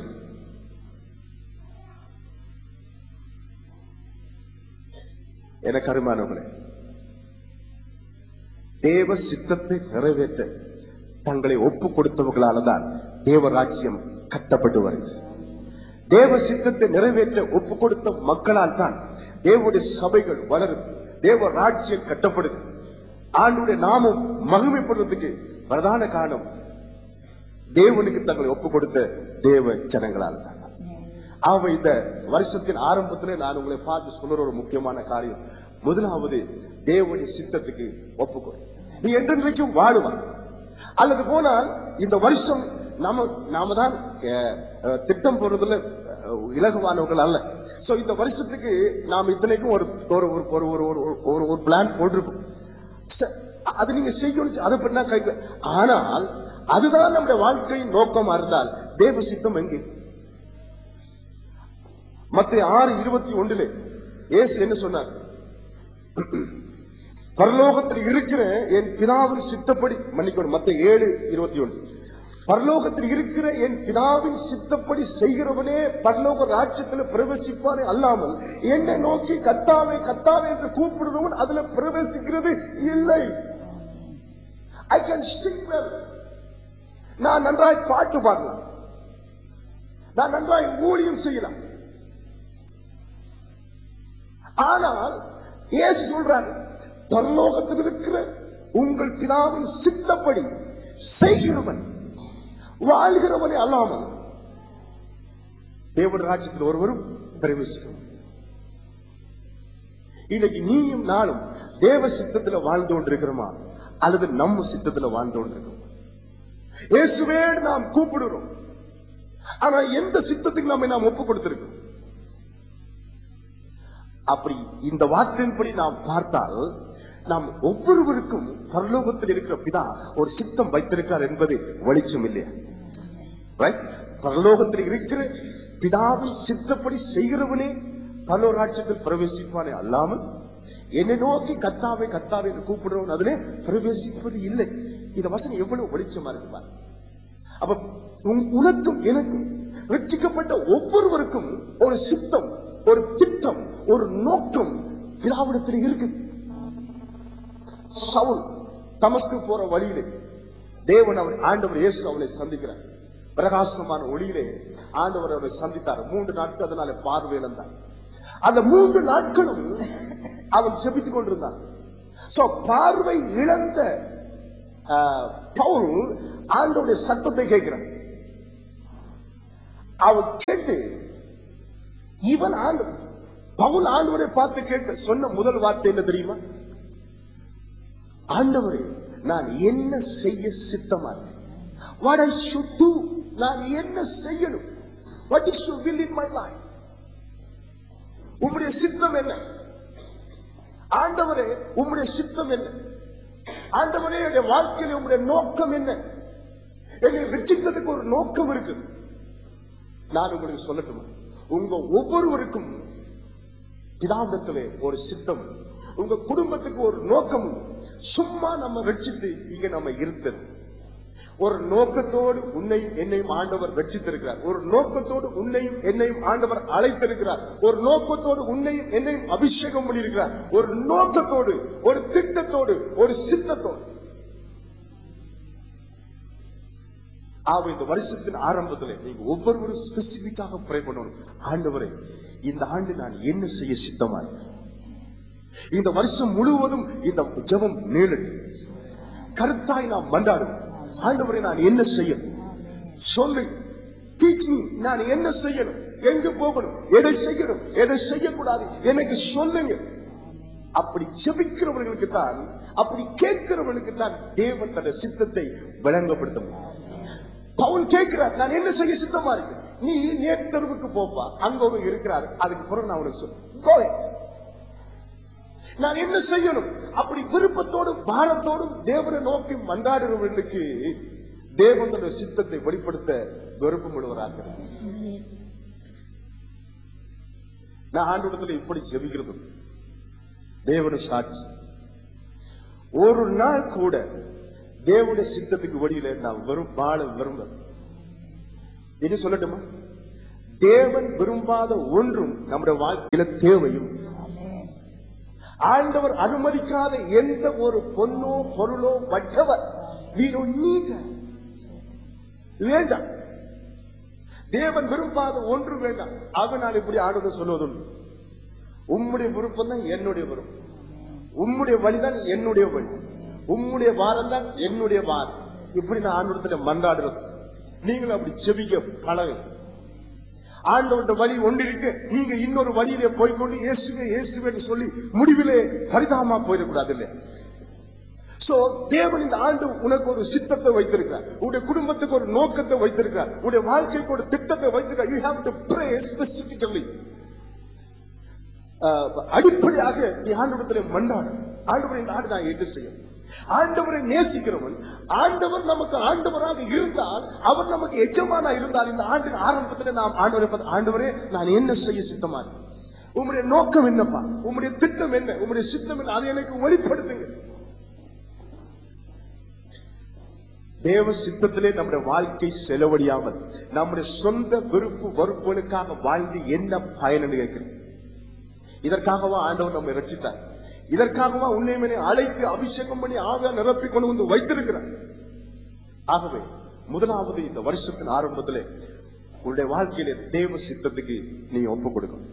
எனக்கு அருமானவர்களே தேவ சித்தத்தை நிறைவேற்ற தங்களை ஒப்பு கொடுத்தவர்களால தான் தேவராஜ்யம் கட்டப்பட்டு வருகிறது தேவ சித்தத்தை நிறைவேற்ற ஒப்பு கொடுத்த மக்களால் தான் தேவனுடைய சபைகள் வளரும் தேவ ராஜ்யம் கட்டப்படுது ஆண்டுடைய நாமம் மகிமைப்படுறதுக்கு பிரதான காரணம் தேவனுக்கு தங்களை ஒப்பு கொடுத்த தேவ ஜனங்களால் தான் ஆக இந்த வருஷத்தின் ஆரம்பத்திலே நான் உங்களை பார்த்து சொல்ற ஒரு முக்கியமான காரியம் முதலாவது தேவனுடைய சித்தத்துக்கு ஒப்புக்கொடு நீ என்றென்றைக்கும் வாழுவான் அல்லது போனால் இந்த வருஷம் நாம நாம தான் அஹ், அஹ், திட்டம் போடுறதுல அஹ், இலகுவானவர்கள் அல்ல சோ இந்த வருஷத்துக்கு நாம் இத்தனைக்கும் ஒரு ஒரு ஒரு ஒரு ஒரு ஒரு- ஒரு ஒரு பிளான் போட்டிருக்கோம் ச- அது நீங்க செய்யணும் அதை பண்ணா கை ஆனால் அதுதான் நம்முடைய வாழ்க்கையின் நோக்கமா இருந்தால் தேவ சித்தம் எங்கே மத்திய ஆறு இருபத்தி ஒன்றிலே இயேசு என்ன சொன்னார் பரலோகத்தில் இருக்கிற என் பிதாவின் சித்தப்படி மன்னிக்கணும் மத்திய ஏழு இருபத்தி ஒன்று பரலோகத்தில் இருக்கிற என் பிதாவின் சித்தப்படி செய்கிறவனே பரலோக ராஜ்யத்தில் பிரவேசிப்பானே அல்லாமல் என்னை நோக்கி கத்தாவே கத்தாவே என்று கூப்பிடுறவன் அதுல பிரவேசிக்கிறது இல்லை ஐ கேன் sing well நான் நன்றாய் பாட்டு பாடலாம் நான் நன்றாய் ஊழியம் செய்யலாம் ஆனால் இயேசு சொல்றார் பரலோகத்தில் இருக்கிற உங்கள் பிதாவின் சித்தப்படி செய்கிறவன் வாழ்கிறவனே அல்லாமல் தேவன் ராஜ்யத்தில் ஒருவரும் பிரவேசிக்கும் இன்னைக்கு நீயும் நானும் தேவ சித்தத்துல வாழ்ந்து கொண்டிருக்கிறோமா அல்லது நம்ம சித்தத்துல வாழ்ந்து கொண்டிருக்கிறோம் இயேசுவே நாம் கூப்பிடுறோம் ஆனா எந்த சித்தத்துக்கு நம்ம நாம் ஒப்பு கொடுத்திருக்கோம் அப்படி இந்த வார்த்தையின்படி நாம் பார்த்தால் நாம் ஒவ்வொருவருக்கும் பரலோகத்தில் இருக்கிற பிதா ஒரு சித்தம் வைத்திருக்கிறார் என்பது வெளிச்சம் இல்லையா Right? பரலோகத்தில் இருக்கிற பிதாவின் சித்தப்படி செய்கிறவனே பரலோராட்சியத்தில் பிரவேசிப்பானே அல்லாமல் என்னை நோக்கி கத்தாவை கத்தாவை என்று கூப்பிடுறவன் அதிலே பிரவேசிப்பது இல்லை இந்த வசனம் எவ்வளவு வெளிச்சமா இருக்கு பாருங்க. அப்ப உன்- உனக்கும் எனக்கும் ரட்சிக்கப்பட்ட ஒவ்வொருவருக்கும் ஒரு சித்தம் ஒரு திட்டம் ஒரு நோக்கம் பிதாவிடத்தில் இருக்கு சவுல் தமஸ்கு போற வழியிலே தேவன் அவர் ஆண்டவர் இயேசு அவனை சந்திக்கிறார் பிரகாசமான ஒளியிலே ஆண்டவர் அவரை சந்தித்தார் மூன்று நாட்கள் அதனால பார்வை இழந்தார் அந்த மூன்று நாட்களும் அவன் ஜெபித்துக் கொண்டிருந்தான் சோ பார்வை இழந்த ஆஹ், பவுல் ஆண்டவருடைய சத்தத்தை கேட்கிறான் அவன் கேட்டு இவன் ஆண்டு பவுல் ஆண்டவரை பார்த்து கேட்டு சொன்ன முதல் வார்த்தை என்ன தெரியுமா ஆண்டவரே நான் என்ன செய்ய சித்தமா இருக்கேன் வாட் ஐ ஷுட் டு நான் என்ன செய்யணும் what is you will in my life உம்முடைய சித்தம் என்ன ஆண்டவரே உம்முடைய சித்தம் என்ன ஆண்டவரே என்னுடைய வாழ்க்கையில உம்முடைய நோக்கம் என்ன என்னை ரட்சித்ததுக்கு ஒரு நோக்கம் இருக்கு நான் உங்களுக்கு சொல்லட்டுமா உங்க ஒவ்வொருவருக்கும் பிதாவிடத்திலே ஒரு சித்தம் உங்க குடும்பத்துக்கு ஒரு நோக்கம் உண்டு. சும்மா நம்ம ரட்சித்து இங்க நம்ம இருந்தது ஒரு நோக்கத்தோடு உன்னையும் என்னையும் ஆண்டவர் ரட்சித்திருக்கிறார் ஒரு நோக்கத்தோடு உன்னையும் என்னையும் ஆண்டவர் அழைத்திருக்கிறார் ஒரு நோக்கத்தோடு உன்னையும் என்னையும் அபிஷேகம் பண்ணியிருக்கிறார் ஒரு நோக்கத்தோடு ஒரு திட்டத்தோடு ஒரு சித்தத்தோடு ஆக இந்த வருஷத்தின் ஆரம்பத்தில் நீங்க ஒவ்வொருவரும் ஸ்பெசிபிக்காக ப்ரே பண்ணணும் ஆண்டவரே இந்த ஆண்டு நான் என்ன செய்ய சித்தமா இருக்கேன் இந்த வருஷம் முழுவதும் இந்த ஜெபம் நீளட்டும் கருத்தாய் நாம் மண்டாடும் ஆண்டவரே நான் என்ன செய்யணும் சொல்லு டீச் மீ நான் என்ன செய்யணும் எங்க போகணும் எதை செய்யணும் எதை செய்யக்கூடாது எனக்கு சொல்லுங்க அப்படி ஜெபிக்கிறவர்களுக்கு தான் அப்படி கேட்கிறவர்களுக்கு தான் தேவன் தன்னுடைய சித்தத்தை விளங்கப்படுத்த முடியும் பவுல் கேட்கிறார் நான் என்ன செய்ய சித்தமா இருக்கு நீ நேர்த்தருவுக்கு போப்பா அங்க ஒரு இருக்கிறார் அதுக்கு பிறகு நான் உனக்கு சொல்றேன் Go ahead. நான் என்ன செய்யணும் அப்படி விருப்பத்தோடும் பாரத்தோடும் தேவனை நோக்கி மன்றாடுறவர்களுக்கு தேவன் தன்னுடைய சித்தத்தை வெளிப்படுத்த விருப்பம் விடுவராக நான் ஆண்டவரத்தில் இப்படி ஜெபிக்கிறது தேவன சாட்சி ஒரு நாள் கூட தேவனுடைய சித்தத்துக்கு வழியில நான் வெறும் வாழ விரும்ப என்ன சொல்லட்டுமா தேவன் விரும்பாத ஒன்றும் நம்முடைய வாழ்க்கையில தேவையும் ஆண்டவர் அனுமதிக்காத எந்த ஒரு பொண்ணோ பொருளோ வட்டவர் we don't need that. வேண்டாம் தேவன் விரும்பாத ஒன்று வேண்டாம் ஆக நான் இப்படி ஆண்டவர் சொல்வதுண்டு உம்முடைய விருப்பம் தான் என்னுடைய விருப்பம் உம்முடைய வழிதான் என்னுடைய வழி உம்முடைய வாரம் தான் என்னுடைய வாரம் இப்படி நான் ஆண்டவரத்துல மன்றாடுறது நீங்களும் அப்படி செபிக்க பழகு ஆண்டவருடைய வழி ஒன்று இருக்கு நீங்க இன்னொரு வழியிலே போய்க்கொண்டு இயேசுவே இயேசுவேன்னு சொல்லி முடிவிலே பரிதாபமா போயிடக்கூடாது இல்லையா சோ தேவன் இந்த ஆண்டு உனக்கு ஒரு சித்தத்தை வைத்திருக்கிறார் உன்னுடைய குடும்பத்துக்கு ஒரு நோக்கத்தை வைத்திருக்கிறார் உன்னுடைய வாழ்க்கைக்கு ஒரு திட்டத்தை வைத்திருக்கிறார் you have to pray specifically அடிப்படையாக நீ ஆண்டவரத்தில் மன்றாடு ஆண்டவரை இந்த ஆண்டு நான் என்ன செய்யும் ஆண்டவரை நேசிக்கிறவன் ஆண்டவர் நமக்கு ஆண்டவராக இருந்தால் அவர் நமக்கு எஜமானா இருந்தால் இந்த ஆண்டின் ஆரம்பத்தில் நாம் ஆண்டவரை பார்த்து, ஆண்டவரே நான் என்ன செய்ய சித்தமா இருக்கேன்? உம்முடைய நோக்கம் என்னப்பா உம்முடைய திட்டம் என்ன உம்முடைய சித்தம் என்ன அதை எனக்கு வெளிப்படுத்துங்க தேவ சித்தத்திலே நம்முடைய வாழ்க்கை செலவழியாமல் நம்முடைய சொந்த விருப்பு வெறுப்புகளுக்காக வாழ்ந்து என்ன பயன் கேட்கிறேன் இதற்காகவா ஆண்டவர் நம்மை ரட்சித்தார் இதற்காகவா உன்னை அழைத்து அபிஷேகம் பண்ணி ஆவியா நிரப்பி கொண்டு வந்து வைத்திருக்கிறார் ஆகவே முதலாவது இந்த வருஷத்தின் ஆரம்பத்திலே உன்னுடைய வாழ்க்கையிலே தேவ சித்தத்துக்கு நீ ஒப்பு கொடுக்கணும்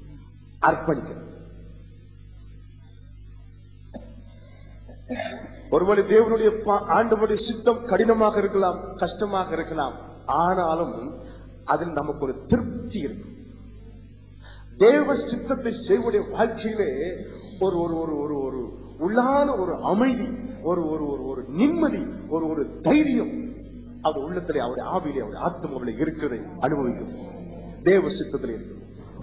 அர்ப்பணிக்கணும் ஒருவேளை தேவனுடைய பா- ஆண்டவருடைய சித்தம் கடினமாக இருக்கலாம் கஷ்டமாக இருக்கலாம் ஆனாலும் அதில் நமக்கு ஒரு திருப்தி இருக்கும் தேவ சித்தத்தை செய்வடைய வாழ்க்கையிலே ஒரு ஒரு ஒரு ஒரு ஒரு உள்ளான ஒரு அமைதி ஒரு ஒரு ஒரு ஒரு நிம்மதி ஒரு ஒரு தைரியம் அவர் உள்ளத்திலே அவருடைய ஆவியிலே அவருடைய ஆத்மாவிலே இருக்கிறதை அனுபவிக்கும் தேவ சித்தத்திலே இருக்கு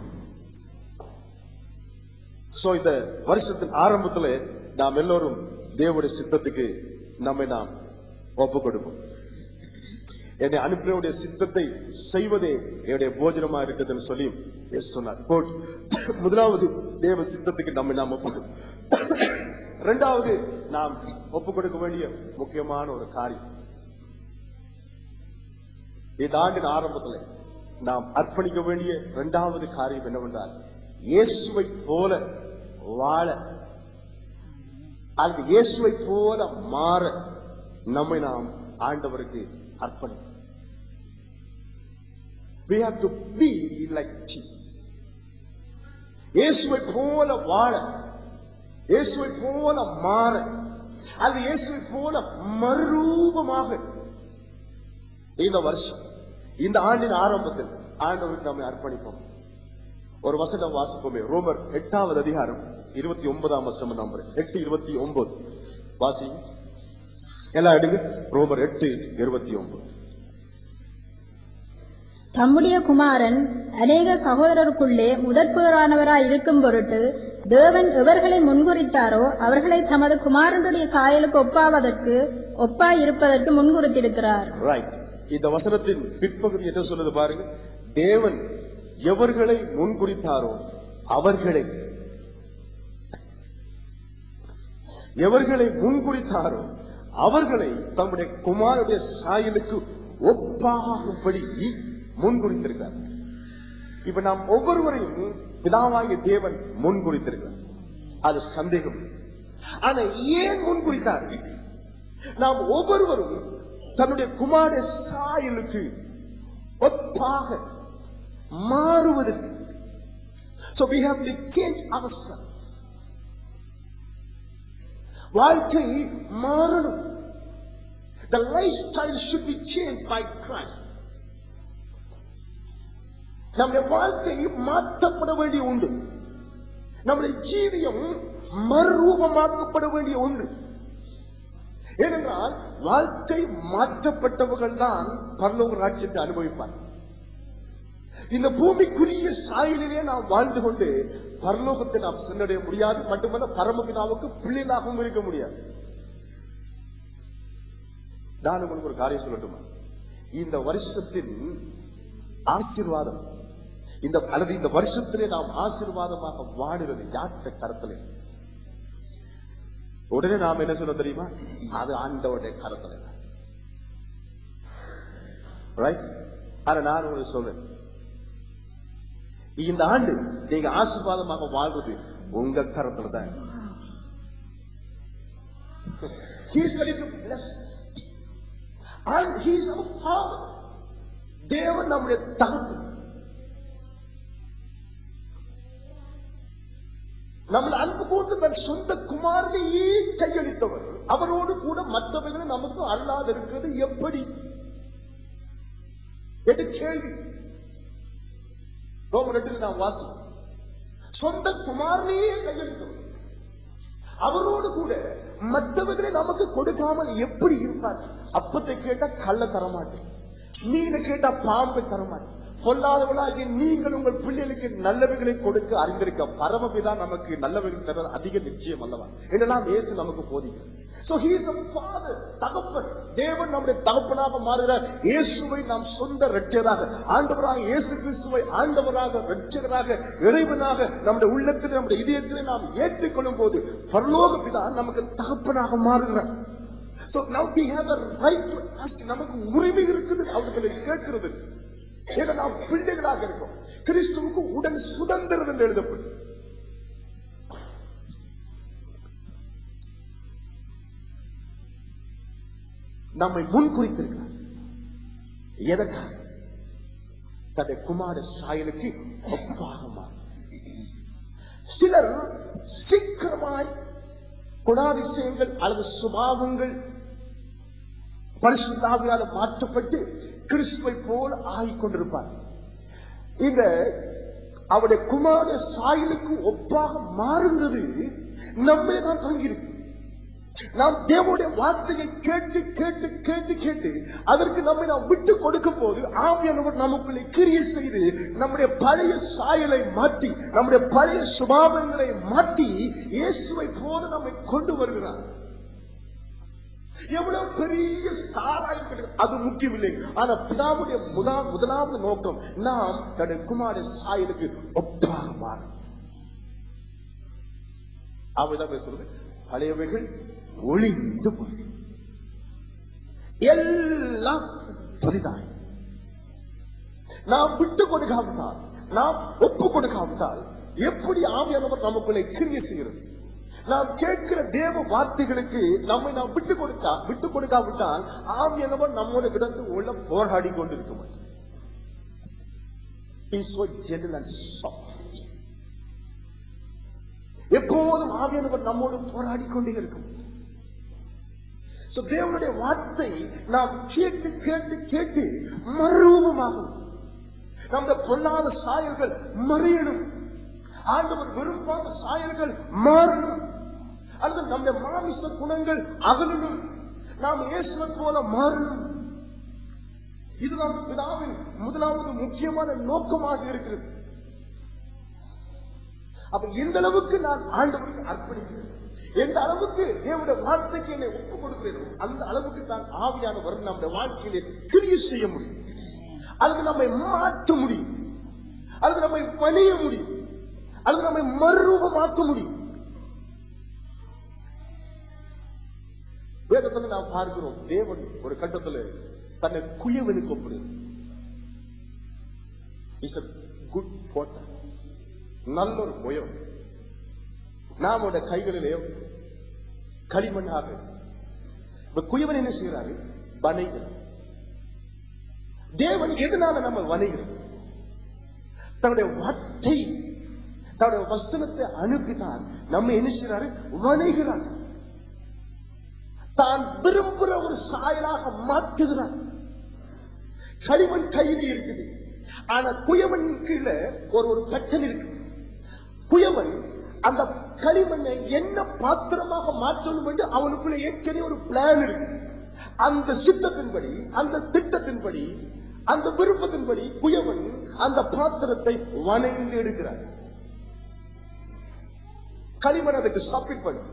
சோ இந்த வருஷத்தின் ஆரம்பத்திலே நாம் எல்லோரும் தேவனுடைய சித்தத்துக்கு நம்மை நாம் ஒப்பு கொடுப்போம் என்னை அனுப்பினவுடைய சித்தத்தை செய்வதே என்னுடைய போஜனமா இருக்குதுன்னு சொல்லி இயேசு சொன்னார் Quote, முதலாவது தேவ சித்தத்துக்கு நம்மை நாம் ஒப்பு கொடு- இரண்டாவது நாம் ஒப்பு கொடுக்க வேண்டிய முக்கியமான ஒரு காரியம் இந்த ஆண்டின் ஆரம்பத்தில் நாம் அர்ப்பணிக்க வேண்டிய இரண்டாவது காரியம் என்னவென்றால் இயேசுவை போல வாழ அல்லது இயேசுவை போல மாற நம்மை நாம் ஆண்டவருக்கு அர்ப்பணிப்போம் we have to be like Jesus இயேசுவை போல வாழ இயேசுவை போல மாற அல்லது இயேசுவை போல மறுரூபமாக இந்த வருஷம் இந்த ஆண்டின் ஆரம்பத்தில் ஆண்டவருக்கு நம்மை அர்ப்பணிப்போம் ஒரு வசனம் வாசிப்போமே ரோமர் எட்டாவது அதிகாரம் இருபத்தி ஒன்பதாம் வசனம் நம்பர் எட்டு இருபத்தி ஒன்பது வாசி எல்லாம் எடுங்க ரோமர் எட்டு இருபத்தி ஒன்பது தம்முடைய குமாரன் அநேக சகோதரருக்குள்ளே முதற்பேறானவராய் இருக்கும் பொருட்டு தேவன் எவர்களை முன்குறித்தாரோ அவர்களை தமது குமாரனுடைய சாயலுக்கு ஒப்பாவதற்கு ஒப்பாய் இருப்பதற்கு முன்குறித்திருக்கிறார் ரைட் இந்த வசனத்தின் பிற்பகுதி என்ன சொல்லுது பாருங்க தேவன் எவர்களை முன்குறித்தாரோ அவர்களை எவர்களை முன்குறித்தாரோ அவர்களை தம்முடைய குமாரனுடைய சாயலுக்கு ஒப்பாகும்படி முன்குறித்திருக்கிறார் இப்ப நாம் ஒவ்வொருவரையும் பிதாவாகிய தேவன் முன்குறித்திருக்கிறார் அது சந்தேகம் இல்லை. ஆனா ஏன் முன்குறித்தார் நாம் ஒவ்வொருவரும் தன்னுடைய குமார சாயலுக்கு ஒப்பாக மாறுவதற்கு So we have to change ourselves. வாழ்க்கை மாறணும் The lifestyle should be changed by Christ. நம்முடைய வாழ்க்கை மாற்றப்பட வேண்டிய உண்டு நம்முடைய ஜீவியம் மறுரூபமாக்கப்பட வேண்டிய ஒன்று ஏனென்றால் வாழ்க்கை மாற்றப்பட்டவர்கள் தான் பரலோக ராஜ்யத்தை அனுபவிப்பார் இந்த பூமிக்குரிய சாயலிலே நாம் வாழ்ந்து கொண்டு பரலோகத்தை நாம் சென்றடைய முடியாது மட்டுமல்ல பரமபிதாவுக்கு பிள்ளைகளாகவும் இருக்க முடியாது நான் உங்களுக்கு ஒரு காரியம் சொல்லட்டுமா இந்த வருஷத்தின் ஆசீர்வாதம் இந்த அல்லது இந்த வருஷத்திலே நாம் ஆசீர்வாதமாக வாழுகிறது யார்கிட்ட கருத்துல உடனே நாம் என்ன சொல்ல தெரியுமா அது ஆண்டவருடைய கருத்துல ரைட் ஆனா நான் உங்களுக்கு சொல்றேன் இந்த ஆண்டு நீங்க ஆசீர்வாதமாக வாழ்வது உங்க கரத்துல தான் He is ready to bless us. And he is our father. தேவன் நம்முடைய தகப்பு நம்மளை அன்பு கூர்ந்து தன் சொந்த குமாரனையே கையளித்தவர் அவரோடு கூட மற்றவர்களை நமக்கு அல்லாது இருக்கிறது எப்படி என்று கேள்வி ரோமனத்தில் நாம் வாசி சொந்த குமாரனையே கையளித்தவர் அவரோடு கூட மற்றவர்களை நமக்கு கொடுக்காமல் எப்படி இருப்பார் அப்பத்தை கேட்டா கள்ள தரமாட்டேன் மீனை கேட்டா பாம்பை தரமாட்டேன் பொல்லாதவளாகிய நீங்கள் உங்கள் பிள்ளைகளுக்கு நல்லவைகளை கொடுக்க அறிந்திருக்க பரமபிதா நமக்கு நல்லவைகள் தருவது அதிக நிச்சயம் அல்லவா என்றெல்லாம் இயேசு நமக்கு போதிக்கிறார் So he is a father, தகப்பன் தேவன் நம்முடைய தகப்பனாக மாறுகிறார் இயேசுவை நாம் சொந்த ரட்சகராக ஆண்டவராக இயேசு கிறிஸ்துவை ஆண்டவராக ரட்சகராக இறைவனாக நம்முடைய உள்ளத்தில் நம்முடைய இதயத்தில் நாம் ஏற்றுக்கொள்ளும் போது பரலோக பிதா நமக்கு தகப்பனாக மாறுகிறார் So now we have a right to ask நமக்கு உரிமை இருக்குது அவர்களை கேட்கிறது ஏன்னா நாம் பிள்ளைகளாக இருக்கோம் கிறிஸ்துவுக்கு உடன் சுதந்திரம் என்று எழுதப்படும் நம்மை முன் குறித்திருக்கிறார் எதற்காக தன்னுடைய குமார சாயலுக்கு ஒப்பாக மாறும். சிலர் சீக்கிரமாய் குணாதிசயங்கள் அல்லது சுபாவங்கள் பரிசுத்தாவியால் மாற்றப்பட்டு கிறிஸ்துவை போல ஆகிக் கொண்டிருப்பார் இந்த அவருடைய குமார சாயலுக்கு ஒப்பாக மாறுகிறது நம்மே தான் தங்கியிருக்கு நாம் தேவனுடைய வார்த்தையை கேட்டு கேட்டு கேட்டு கேட்டு அதற்கு நம்மை நாம் விட்டு கொடுக்கும் போது ஆவியானவர் நமக்குள்ளே கிரியை செய்து நம்முடைய பழைய சாயலை மாற்றி நம்முடைய பழைய சுபாவங்களை மாற்றி இயேசுவை போல நம்மை கொண்டு வருகிறார் எவ்வளவு பெரிய ஸ்டாராய் அது முக்கியமில்லை ஆனா பிதாவுடைய முதா முதலாவது நோக்கம் நாம் தன்னுடைய குமார சாயலுக்கு ஒப்பாக மாறும் அவதான் பேசுறது பழையவைகள் ஒளிந்து போய் எல்லாம் புதிதாய் நாம் விட்டு கொடுக்காவிட்டால் நாம் ஒப்பு கொடுக்காவிட்டால் எப்படி ஆவியானவர் நமக்குள்ளே கிரிய செய்கிறது நாம் கேட்கிற தேவ வார்த்தைகளுக்கு நம்மை நாம் விட்டு கொடுத்தா விட்டு கொடுக்காவிட்டால் ஆவியானவர் நம்மோட கிடந்து உள்ள போராடி கொண்டிருக்க மாட்டார் He's so gentle and soft. எப்போதும் ஆவியானவர் நம்மோடு போராடி கொண்டே இருக்கும் So, தேவனுடைய வார்த்தை நாம் கேட்டு கேட்டு கேட்டு மறுரூபமாகும் நம்முடைய பொல்லாத சாயல்கள் மறையணும் ஆண்டவர் விரும்பாத சாயல்கள் மாறணும் அல்லது நம்முடைய மாமிச குணங்கள் அகலணும் நாம் இயேசுவை போல மாறணும் இதுதான் பிதாவின் முதலாவது முக்கியமான நோக்கமாக இருக்கிறது அப்ப எந்த அளவுக்கு நான் ஆண்டவருக்கு அர்ப்பணிக்கிறேன் எந்த அளவுக்கு தேவனுடைய வார்த்தைக்கு என்னை ஒப்பு கொடுக்கிறேனோ அந்த அளவுக்கு தான் ஆவியானவர் நம்முடைய வாழ்க்கையிலே கிரிய செய்ய முடியும் அல்லது நம்மை மாற்ற முடியும் அல்லது நம்மை பணிய முடியும் அல்லது நம்மை மறுரூபமாக்க முடியும் வேதத்துல நாம் பார்க்கிறோம் தேவன் ஒரு கட்டத்துல தன்னை குயவனுக்கு ஒப்பிடுது இஸ் a குட் போட்டர் நல்ல ஒரு புயம் நாமோட கைகளிலே களிமண்ணாக இப்ப குயவன் என்ன செய்யறாரு வணைகிறார் தேவன் எதனால நம்ம வணைகிறோம் தன்னுடைய வார்த்தை தன்னுடைய வசனத்தை அனுப்பிதான் நம்ம என்ன செய்யறாரு வணைகிறார் தான் விரும்புகிற ஒரு சாயலாக மாற்றுகிறார் களிமண் கையில் இருக்குது ஆனா குயவன் கீழே ஒரு ஒரு பட்டன் இருக்கு குயவன் அந்த களிமண்ணை என்ன பாத்திரமாக மாற்றணும் என்று அவனுக்குள்ள ஏற்கனவே ஒரு பிளான் இருக்கு அந்த சித்தத்தின்படி அந்த திட்டத்தின்படி அந்த விருப்பத்தின்படி குயவன் அந்த பாத்திரத்தை வணைந்து எடுக்கிறார் களிமண் அதுக்கு சப்மிட் பண்ணும்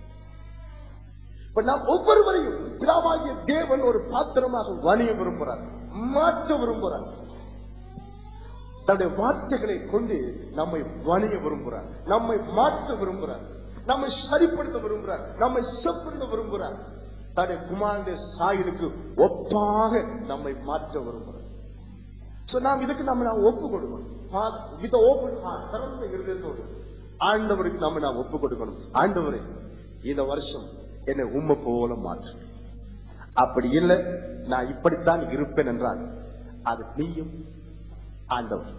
இப்ப நாம் ஒவ்வொருவரையும் பிதாவாகிய தேவன் ஒரு பாத்திரமாக வணிய விரும்புகிறார் மாற்ற விரும்புகிறார் தன்னுடைய வார்த்தைகளை கொண்டு நம்மை வணிய விரும்புகிறார் நம்மை மாற்ற விரும்புகிறார் நம்மை சரிப்படுத்த விரும்புகிறார் நம்மை செப்படுத்த விரும்புகிறார் தன்னுடைய குமாரனுடைய சாயலுக்கு ஒப்பாக நம்மை மாற்ற விரும்புகிறார் சோ நாம் இதுக்கு நம்ம நாம் ஒப்பு கொடுக்கணும் வித் ஓபன் ஹார்ட் திறந்த இருதயத்தோடு ஆண்டவருக்கு நம்ம நாம் ஒப்பு கொடுக்கணும் ஆண்டவரே இந்த வருஷம் என்னை உண்மை போல மாற்று அப்படி இல்லை நான் இப்படித்தான் இருப்பேன் என்றால் அது நீயும் ஆண்டவர்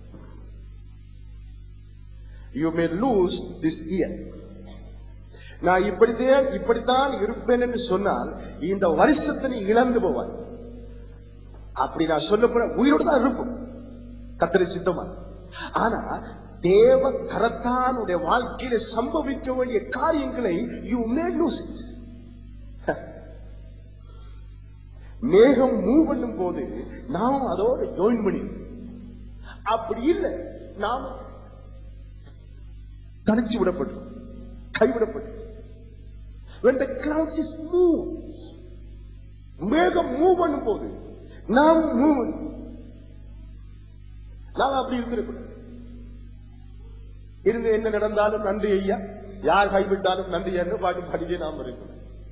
you may lose this year நான் இப்படித்தான் இப்படித்தான் இருப்பேன் என்று சொன்னால் இந்த வருஷத்தை நீ இழந்து போவாய் அப்படி நான் சொல்ல போன உயிரோடு தான் இருப்போம் கத்தரை சித்தமா ஆனா தேவ கரத்தானுடைய வாழ்க்கையில சம்பவிக்க வேண்டிய காரியங்களை யூ மே லூஸ் இட் மேகம் மூவ் பண்ணும் போது நாம் அதோட ஜாயின் பண்ணி அப்படி இல்லை நாம் தனிச்சு விடப்பட்டோம் கைவிடப்பட்டோம் when the clouds is move மேகம் மூவ் பண்ணும் போது நாம் மூவ் நாம் அப்படி இருந்திருக்கணும் இருந்து என்ன நடந்தாலும் நன்றி ஐயா யார் கைவிட்டாலும் நன்றி என்று பாட்டு பாடியே நாம் இருக்கணும்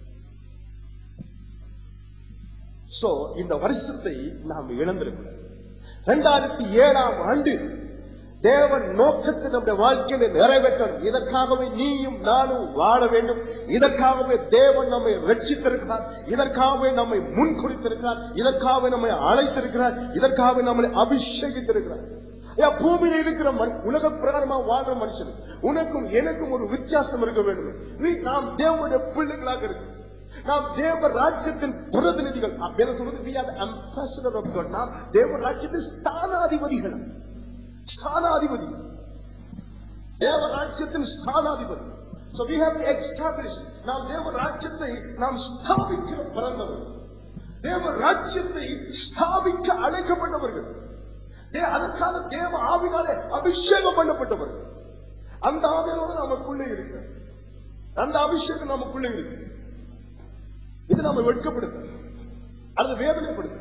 சோ இந்த வருஷத்தை நாம் இழந்திருக்கிறோம் இரண்டாயிரத்தி ஏழாம் ஆண்டு தேவன் நோக்கத்தை நம்முடைய வாழ்க்கையில நிறைவேற்றணும் இதற்காகவே நீயும் நானும் வாழ வேண்டும் இதற்காகவே தேவன் நம்மை ரட்சித்திருக்கிறார் இதற்காகவே நம்மை முன்குறித்திருக்கிறார் இதற்காகவே நம்மை அழைத்திருக்கிறார் இதற்காகவே நம்மளை அபிஷேகித்திருக்கிறார் ஐயா, பூமியில இருக்கிற மனு- உலக பிரகாரமா வாழ்ற மனுஷன் உனக்கும் எனக்கும் ஒரு வித்தியாசம் இருக்க வேண்டும் We- நாம் தேவனுடைய பிள்ளைகளாக இருக்கு நாம் தேவ ராஜ்யத்தின் பிரதிநிதிகள் ஆ, வேதம் சொல்வது we are the ambassador of God. நாம் தேவ ராஜ்யத்தின் ஸ்தானாதிபதிகள் ஸ்தானாதிபதி தேவ ராஜ்யத்தின் ஸ்தானாதிபதி So we have to establish நாம் தேவ ராஜ்யத்தை நாம் ஸ்தாபிக்க பிறந்தவர்கள் தேவ ராஜ்யத்தை ஸ்தாபிக்க அழைக்கப்பட்டவர்கள் தே- அதற்காக தேவ ஆவினாலே அபிஷேகம் பண்ணப்பட்டவர்கள் அந்த ஆவியோடு நமக்குள்ளே இருக்கு அந்த அபிஷேகம் நமக்குள்ளே இருக்கு இது நம்ம வெட்கப்படுத்த அல்லது வேதனைப்படுத்த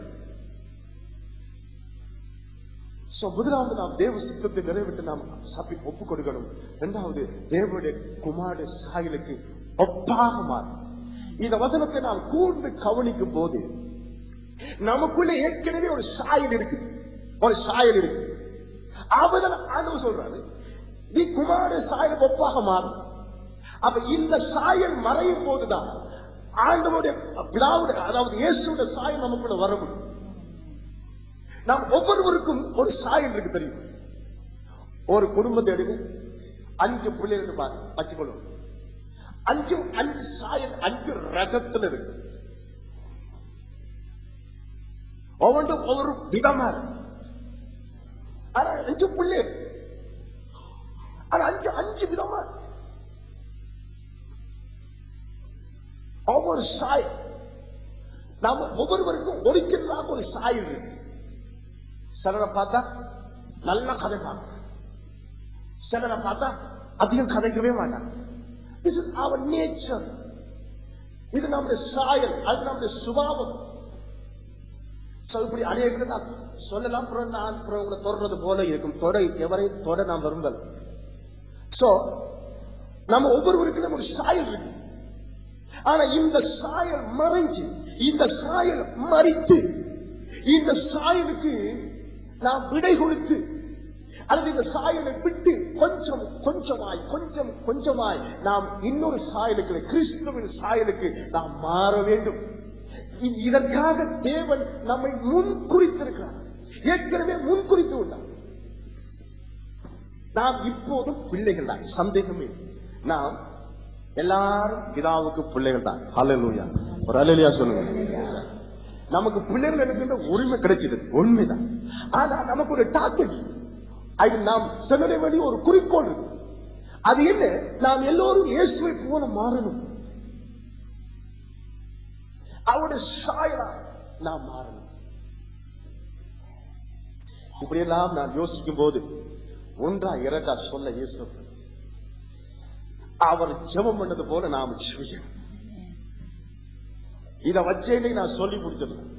சோ முதலாவது நாம் தேவ சித்தத்தை நிறைவேற்ற நாம் சபை ஒப்பு கொடுக்கணும் இரண்டாவது தேவனுடைய குமார சாயலுக்கு ஒப்பாக மாறும் இந்த வசனத்தை நாம் கூர்ந்து கவனிக்கும் போது நமக்குள்ள ஏற்கனவே ஒரு சாயல் இருக்கு ஒரு சாயல் இருக்கு அவதான் ஆண்டவர் சொல்றாரு நீ குமார சாயலுக்கு ஒப்பாக மாறும் அப்ப இந்த சாயல் மறையும் போதுதான் ஆண்டவருடைய பிதாவுடைய அதாவது இயேசுடைய சாயல் நமக்குள்ள வர முடியும் நாம் ஒவ்வொருவருக்கும் ஒரு சாயல் இருக்கு தெரியும் ஒரு குடும்பத்தை எடுங்க அஞ்சு பிள்ளைகள் பாரு வச்சுக்கொள்ளும் அஞ்சு அஞ்சு சாயல் அஞ்சு ரகத்துல இருக்கு ஒவ்வொன்றும் ஒவ்வொரு விதமா இருக்கு ஆனா அஞ்சு பிள்ளை ஆனா அஞ்சு அஞ்சு விதமா இருக்கு. ஒவ்வொரு சாயல் நாம ஒவ்வொருவருக்கும் ஒரிஜினலாக ஒரு சாயல் இருக்கு சிலரை பார்த்தா நல்ல கதை பார்க்க சிலரை பார்த்தா அதிகம் கதைக்கவே மாட்டாங்க திஸ் இஸ் அவர் நேச்சர் இது நம்முடைய சாயல் அது நம்முடைய சுபாவம் So, இப்படி அநேக நான் சொல்லலாம் அப்புறம் நான் அப்புறம் உங்களை தொடர்றது போல இருக்கும் தொடை எவரையும் தொட நாம் விரும்பல சோ நம்ம ஒவ்வொருவருக்கும் நம்ம ஒரு சாயல் இருக்கு ஆனா இந்த சாயல் மறைஞ்சு இந்த சாயல் மறித்து இந்த சாயலுக்கு நாம் விடை கொடுத்து அல்லது இந்த சாயலை விட்டு கொஞ்சம் கொஞ்சமாய் கொஞ்சம் கொஞ்சமாய் நாம் இன்னொரு சாயலுக்கு கிறிஸ்துவின் சாயலுக்கு நாம் மாற வேண்டும் இ- இதற்காக தேவன் நம்மை முன் குறித்திருக்கிறார் ஏற்கனவே முன் குறித்து உள்ளார் நாம் இப்போதும் பிள்ளைகள் தான் சந்தேகமே இல்லை. நாம் எல்லாரும் பிதாவுக்கு பிள்ளைகள் தான் ஹalleluya ஒரு ஹalleluya சொல்லுங்க நமக்கு பிள்ளைகள் இருக்கின்ற உரிமை கிடைச்சது உண்மைதான் ஆனா நமக்கு ஒரு டார்கெட் அது நாம் செல்ல வேண்டிய ஒரு குறிக்கோள் இருக்கு அது என்ன நாம் எல்லோரும் இயேசுவை போல மாறணும் அவருடைய சாயலா நாம் மாறணும் இப்படியெல்லாம் நான் யோசிக்கும் போது ஒன்றா இரண்டா சொல்ல இயேசு அவர் ஜெபம் பண்ணது போல நாம் ஜெபிக்கணும் இத வச்சேனே நான் சொல்லி முடிச்சிடலாம்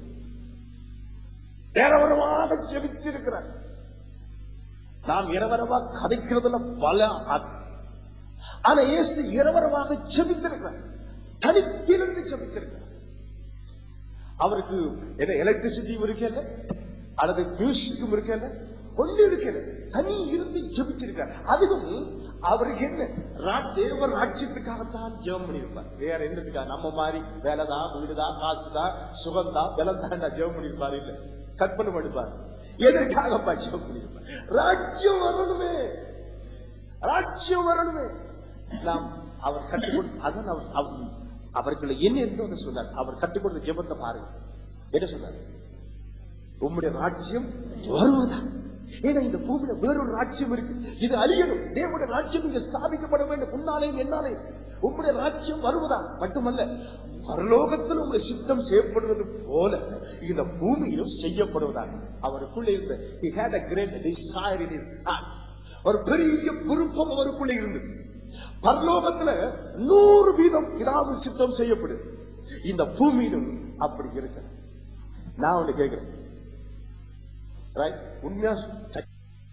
இரவரமாக ஜெபிச்சிருக்கிறார் நாம் இரவரவா கதைக்கிறதுல பல ஆ- ஆனா இயேசு இரவரமாக ஜெபித்திருக்கிறார் தனித்திலிருந்து ஜெபிச்சிருக்கிறார் அவருக்கு என்ன எலக்ட்ரிசிட்டியும் இருக்கல அல்லது மியூசிக்கும் இருக்கல ஒண்ணு இருக்கல தனி இருந்து ஜெபிச்சிருக்கார் அதுவும் அவருக்கு என்ன ரா- தேவ ராட்சியத்துக்காகத்தான் ஜெபம் பண்ணியிருப்பார் வேற என்னத்துக்கா நம்ம மாதிரி வேலைதான் வீடுதான் காசுதான் சுகம்தான் பலம் தான் ஜெபம் பண்ணியிருப்பார் இல்ல கற்பனை பண்ணிப்பார் எதற்காகப்பா ஜெபம் பண்ணியிருப்பார் ராஜ்யம் வரணுமே ராஜ்யம் வரணுமே நாம் அவர் கற்றுக்கொண்டு அதான் அவர் அவர் அவர்கள் என்ன என்று சொன்னார் அவர் கற்றுக்கொண்ட ஜெபத்தை பாருங்க என்ன சொன்னார் உம்முடைய ராஜ்யம் வருவதா ஏன்னா இந்த பூமியில வேறொரு ராஜ்யம் இருக்கு இது அழியணும் தேவனுடைய ராஜ்யம் இங்க ஸ்தாபிக்கப்பட வேண்டும் முன்னாலேயும் என்னாலேயும் உம்முடைய ராஜ்யம் வருவதா மட்டுமல்ல பரலோகத்தில் உங்களுடைய சித்தம் செய்யப்படுவது போல இந்த பூமியிலும் செய்யப்படுவதாக அவருக்குள்ளே இருந்த he had a great desire in his heart ஒரு பெரிய விருப்பம் அவருக்குள்ளே இருந்தது பரலோகத்துல நூறு வீதம் பிதாவின் சித்தம் செய்யப்படுது இந்த பூமியிலும் அப்படி இருக்கு நான் ஒண்ணு கேட்கிறேன் Right? உண்மையா சொ-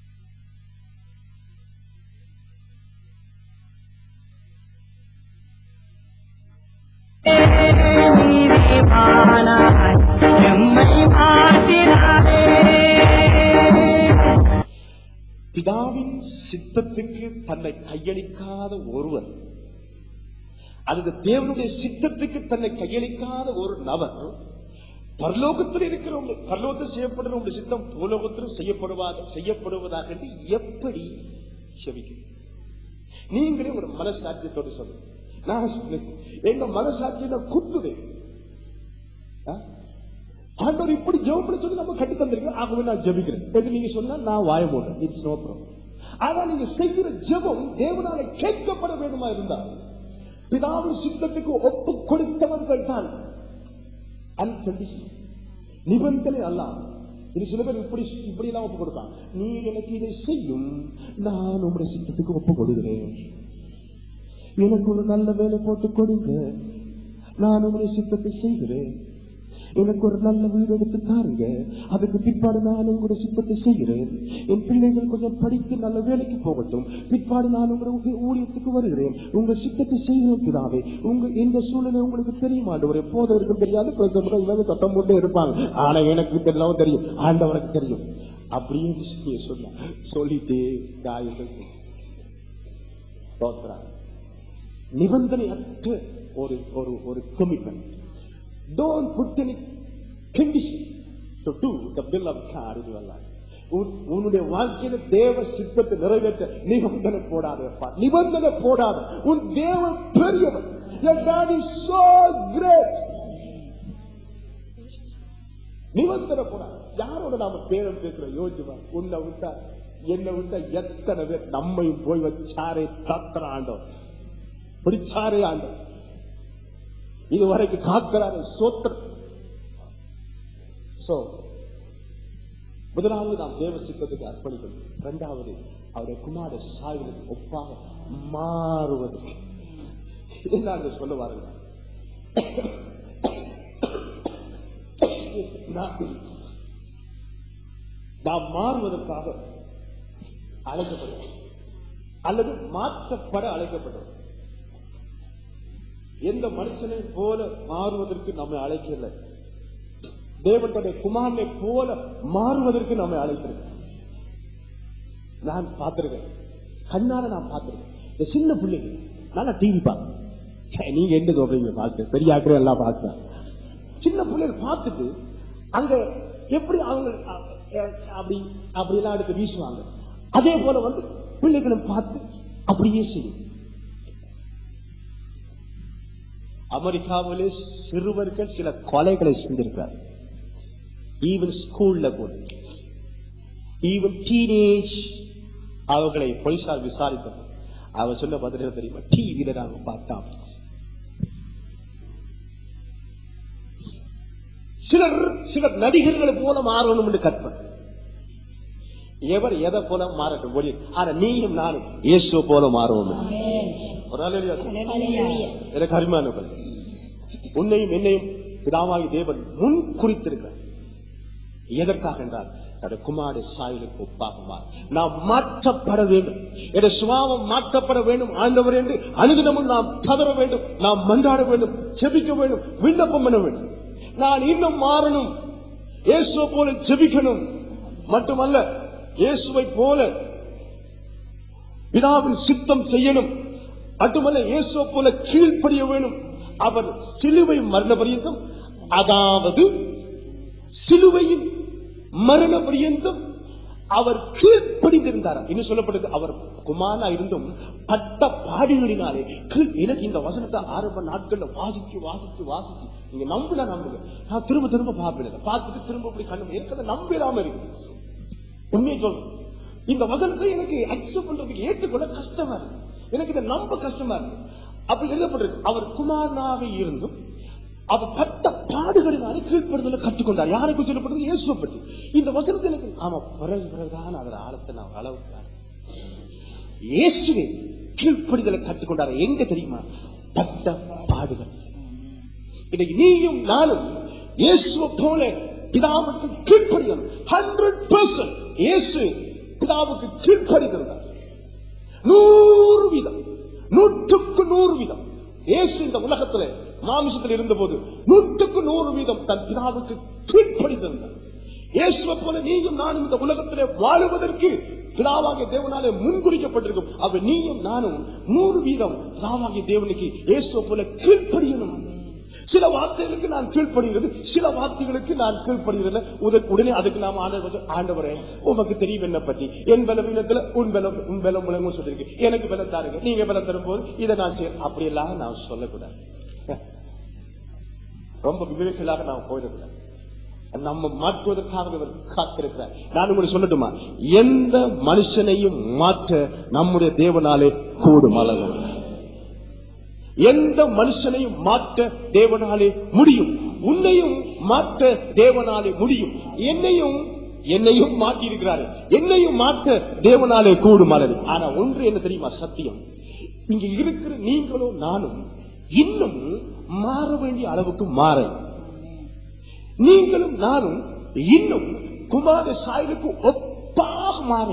நீதிமானாய் எம்மை மாற்றினாரே பிதாவின் சித்தத்துக்கு தன்னை கையளிக்காத ஒருவர் அல்லது தேவனுடைய சித்தத்துக்கு தன்னை கையளிக்காத ஒரு நபர் பரலோகத்தில் இருக்கிறவங்க பரலோகத்தில் செய்யப்படுற உங்க சித்தம் பூலோகத்திலும் செய்யப்படுவதாக செய்யப்படுவதாக என்று எப்படி செவிக்கும் நீங்களே ஒரு மனசாட்சியத்தோடு சொல்லுங்க நான் சொல்லுங்க எங்க மனசாட்சியில குத்துது ஆ? ஆண்டவர் இப்படி ஜெபம் பண்ணி சொல்லி நம்ம கட்டி தந்திருக்கோம் ஆகவே நான் ஜெபிக்கிறேன் என்று நீங்க சொன்னா நான் வாய போடுறேன் இட்ஸ் நோ ப்ராப்ளம் ஆனா நீங்க செய்கிற ஜெபம் தேவனால கேட்கப்பட வேண்டுமா இருந்தா பிதாவின் சித்தத்துக்கு ஒப்பு கொடுத்தவர்கள் தான் அன்கண்டிஷன் நிபந்தனை அல்ல இது சில பேர் இப்படி இப்படி எல்லாம் ஒப்பு கொடுப்பாங்க நீ எனக்கு இதை செய்யும் நான் உங்களுடைய சித்தத்துக்கு ஒப்பு கொடுக்கிறேன் எனக்கு ஒரு நல்ல வேலை போட்டு கொடுங்க நான் உங்களுடைய சித்தத்தை செய்கிறேன் எனக்கு ஒரு நல்ல வீடு எடுத்து தாருங்க அதுக்கு பிற்பாடு நான் உங்களுடைய சித்தத்தை செய்கிறேன் என் பிள்ளைகள் கொஞ்சம் படித்து நல்ல வேலைக்கு போகட்டும் பிற்பாடு நான் உங்களுடைய ஊழியத்துக்கு வருகிறேன் உங்க சித்தத்தை செய்கிறேன் பிதாவே உங்க இந்த சூழ்நிலை உங்களுக்கு தெரியுமா ஆண்டவரே போதவருக்கும் தெரியாது பிரதமர்கள் இவங்க தொட்டம் போட்டு இருப்பாங்க ஆனா எனக்கு தெரியலாம் தெரியும் ஆண்டவருக்கு தெரியும் அப்படியே நீங்க சொன்ன சொல்லிட்டே காயங்கள் தோத்துறாங்க நிபந்தனையற்ற ஒரு ஒரு ஒரு commitment don't put any condition to to the will of God in your life உன்னுடைய வாழ்க்கையில தேவ சித்தத்தை நிறைவேற்ற நிபந்தனை போடாதப்பா நிபந்தனை போடாத உன் தேவன் பெரியவன் Your God is so great. நிபந்தனை போடாத யாரோட நாம பேரம் பேசுறோம் யோசிச்சுமா உன்னை விட்டா என்னை விட்டா எத்தனை பேர் நம்மையும் போய் வச்சாரே தத்துற ஆண்டோம் பிடிச்சாரே ஆண்டோம் இதுவரைக்கும் காக்கிறாரு சோத்திரம் சோ முதலாவது நாம் தேவ சித்தத்துக்கு அர்ப்பணிக்கணும் இரண்டாவது அவருடைய குமார சாயலுக்கு ஒப்பாக மாறுவது என்ன சொல்ல வாருங்க நாம் நாம் மாறுவதற்காக அழைக்கப்படுவோம் அல்லது மாற்றப்பட அழைக்கப்பட்டோம் எந்த மனுஷனை போல மாறுவதற்கு நம்மை அழைக்கல தேவன் தன்னுடைய குமாரனை போல மாறுவதற்கு நம்மை அழைக்கிறது நான் பார்த்திருக்கேன் கண்ணால நான் பார்த்திருக்கேன் இந்த சின்ன பிள்ளைங்க நல்லா டிவி பார்க்க நீங்க என்ன சொல்றீங்க பாஸ்டர் பெரிய ஆக்கிரம் எல்லாம் பார்க்கிறேன் சின்ன பிள்ளைகள் பார்த்துட்டு அங்க எப்படி அவங்க அ- அ- அப்படி அப்படி எல்லாம் எடுத்து வீசுவாங்க அதே போல வந்து பிள்ளைகளும் பார்த்து அப்படியே செய்யும் அமெரிக்காவிலே சிறுவர்கள் சில கொலைகளை செஞ்சிருக்கிறார் ஈவன் ஸ்கூல்ல கூட ஈவன் டீனேஜ் அவர்களை போலீசார் விசாரித்தோம் அவர் சொன்ன பதில் தெரியுமா டிவியில நாங்க பார்த்தோம் சிலர் சிலர் நடிகர்களை போல மாறணும் என்று கற்பனை எவர் எதை போல மாறட்டும் ஒளி ஆனா நீயும் நானும் இயேசு போல மாறுவோம் ஒரு அல்லேலூயா சொல்லுங்க. எனக்கு அருமையானவர்கள் உன்னையும் என்னையும் பிதாவாகி தேவன் முன் குறித்திருக்கிறார் எதற்காக என்றால் தன்னுடைய குமார சாயலுக்கு ஒப்பாகுமா நாம் மாற்றப்பட வேண்டும் என்ற சுபாவம் மாற்றப்பட வேண்டும் ஆண்டவர் என்று அனுதினமும் நாம் கதற வேண்டும் நாம் மன்றாட வேண்டும் செபிக்க வேண்டும் விண்ணப்பம் பண்ண வேண்டும் நான் இன்னும் மாறணும் இயேசுவை போல ஜெபிக்கணும் மட்டுமல்ல இயேசுவை போல பிதாவின் சித்தம் செய்யணும் மட்டுமல்ல இயேசுவை போல கீழ்ப்படிய வேணும் அவர் சிலுவை மரண பரியந்தம் அதாவது சிலுவையின் மரண பரியந்தம் அவர் கீழ்ப்படிந்திருந்தார் இன்னும் சொல்லப்படுது அவர் குமாரா இருந்தும் பட்ட பாடுகளினாலே கீழ் எனக்கு இந்த வசனத்தை ஆரம்ப நாட்கள்ல வாசிச்சு வாசிச்சு வாசிச்சு நீங்க நம்பல நம்புங்க நான் திரும்ப திரும்ப பார்ப்பேன் பார்த்துட்டு திரும்ப இப்படி கண்ணு ஏற்கனவே நம்பிடாம இருக்கு உண்மையை சொல்றேன் இந்த வசனத்தை எனக்கு அக்செப்ட் பண்றதுக்கு ஏற்றுக்கொள்ள கஷ்டமா இருக்கு எனக்கு இதை நம்ப கஷ்டமா இருக்கு அப்ப எழுதப்பட்டிருக்கு அவர் குமாரனாக இருந்தும் அவர் பட்ட பாடுகளினாலே கீழ்ப்படுதல கற்றுக்கொண்டார் யாருக்கு சொல்லப்படுறது இயேசுவை பற்றி இந்த வசனத்தை எனக்கு ஆமா பிறகு பிறகுதான் அதன் ஆழத்தை நான் அளவுக்கு இயேசுவை கீழ்ப்படிதலை கற்றுக்கொண்டார் எங்க தெரியுமா பட்ட பாடுகள் இன்னைக்கு நீயும் நானும் இயேசுவை போல பிதாவுக்கு கீழ்ப்படியணும் ஹண்ட்ரட் பர்சன்ட் இயேசு பிதாவுக்கு கீழ்ப்படிந்திருந்தார் நூறு வீதம் நூற்றுக்கு நூறு வீதம் இயேசு இந்த உலகத்துல மாமிசத்தில் இருந்தபோது நூற்றுக்கு நூறு வீதம் தன் பிதாவுக்கு கீழ்ப்படிந்திருந்தார் இயேசுவை போல நீயும் நானும் இந்த உலகத்திலே வாழுவதற்கு பிதாவாகிய தேவனாலே முன்குறிக்கப்பட்டிருக்கும் அவர் நீயும் நானும் நூறு வீதம் பிதாவாகிய தேவனுக்கு இயேசுவை போல கீழ்ப்படியணும் சில வார்த்தைகளுக்கு நான் கீழ்ப்படுகிறது சில வார்த்தைகளுக்கு நான் கீழ்ப்படுகிறது உத- உடனே அதுக்கு நாம் ஆண்டவர் ஆண்டவரே உமக்கு தெரியும் என்ன பற்றி என் பலவீனத்துல உன் பலம் உன் பலம் முழங்கும் சொல்லிருக்கு எனக்கு பலம் தாருங்க நீங்க பலம் தரும்போது இதை நான் செய்ய அப்படியெல்லாம் நான் சொல்லக்கூடாது ரொம்ப விவேகலாக நாம் போயிடக்கூடாது நம்ம மாற்றுவதற்காக இவர் காத்திருக்கிறார் நான் உங்களுக்கு சொல்லட்டுமா எந்த மனுஷனையும் மாற்ற நம்முடைய தேவனாலே கூடும் அளவு எந்த மனுஷனையும் மாற்ற தேவனாலே முடியும் உன்னையும் மாற்ற தேவனாலே முடியும் என்னையும் என்னையும் மாற்றி இருக்கிறாரு என்னையும் மாற்ற தேவனாலே கூடும் அளவு ஆனா ஒன்று என்ன தெரியுமா சத்தியம் இங்க இருக்கிற நீங்களும் நானும் இன்னும் மாற வேண்டிய அளவுக்கு மாற நீங்களும் நானும் இன்னும் குமார சாயலுக்கு ஒப்பாக மாற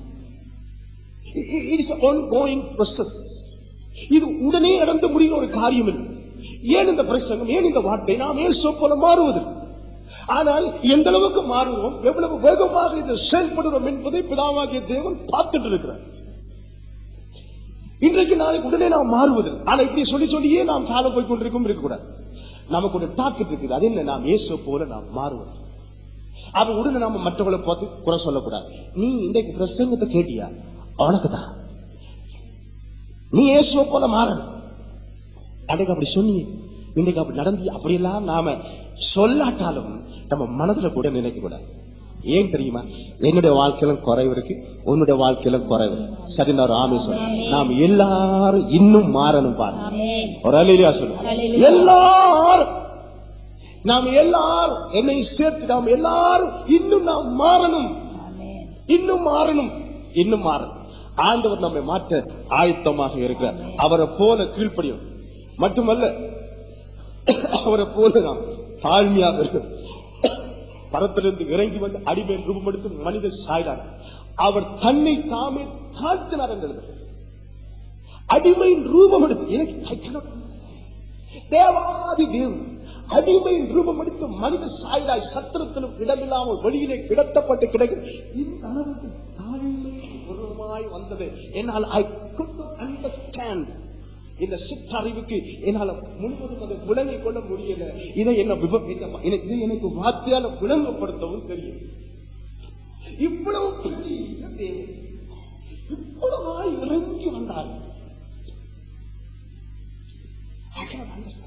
இட்ஸ் ஆன் ப்ரொசஸ் இது உடனே நடந்து முடிகிற ஒரு காரியம் இல்லை ஏன் இந்த பிரசங்கம் ஏன் இந்த வார்த்தை நாம் ஏன் போல மாறுவது ஆனால் எந்த அளவுக்கு மாறுவோம் எவ்வளவு வேகமாக இது செயல்படுவோம் என்பதை பிதாவாகிய தேவன் பார்த்துட்டு இருக்கிறார் இன்றைக்கு நாளைக்கு உடனே நாம் மாறுவது ஆனா இப்படி சொல்லி சொல்லியே நாம் காலம் போய் கொண்டிருக்கும் இருக்கக்கூடாது நமக்கு ஒரு டார்கெட் இருக்குது அது என்ன நாம் இயேசு போல நாம் மாறுவது அவன் உடனே நாம மற்றவங்களை பார்த்து குறை சொல்லக்கூடாது நீ இன்றைக்கு பிரசங்கத்தை கேட்டியா அவனுக்குதான் நீ இயேசுவை போல மாறணும் அன்றைக்கு அப்படி சொன்னீங்க இன்னைக்கு அப்படி நடந்து அப்படியெல்லாம் நாம சொல்லாட்டாலும் நம்ம மனதுல கூட நினைக்க கூடாது ஏன் தெரியுமா என்னுடைய வாழ்க்கையிலும் குறைவு இருக்கு உன்னுடைய வாழ்க்கையிலும் குறைவு சரி நான் ஒரு ஆமை சொல்றேன் நாம் எல்லாரும் இன்னும் மாறணும் பாருங்க ஒரு அலையிலியா சொல்லுங்க எல்லாரும் நாம் எல்லாரும் என்னை சேர்த்து நாம் எல்லாரும் இன்னும் நாம் மாறணும் இன்னும் மாறணும் இன்னும் மாறணும் ஆண்டவர் நம்மை மாற்ற ஆயத்தமாக இருக்கிறார் அவரை போல கீழ்ப்படியும் மட்டுமல்ல அவரை போல நாம் தாழ்மையாக இருக்கணும் பரத்திலிருந்து இறங்கி வந்து அடிமேல் ரூபம் எடுத்து மனித சாய்ந்தார் அவர் தன்னை தாமே தாழ்த்தினார் என்று எழுதுகிறது. அடிமையின் ரூபம் எடுத்து எனக்கு I cannot தேவாதி தேவன் அடிமையின் ரூபம் எடுத்து மனித சாயலாய் சத்திரத்திலும் இடமில்லாமல் வெளியிலே கிடத்தப்பட்டு கிடக்கு இந்த அளவுக்கு தாழ்மை உருவமாய் வந்தது என்னால் ஐ could not understand இந்த சிற்றறிவுக்கு என்னால முழுவதும் அதை விளங்கிக் கொள்ள முடியல இதை என்ன விப- இந்த- இதை- இதை எனக்கு வார்த்தையால விளங்கப்படுத்தவும் தெரியும் இவ்வளவு பெரிய தேவன் இவ்வளவாய் இறங்கி வந்தார் I cannot understand.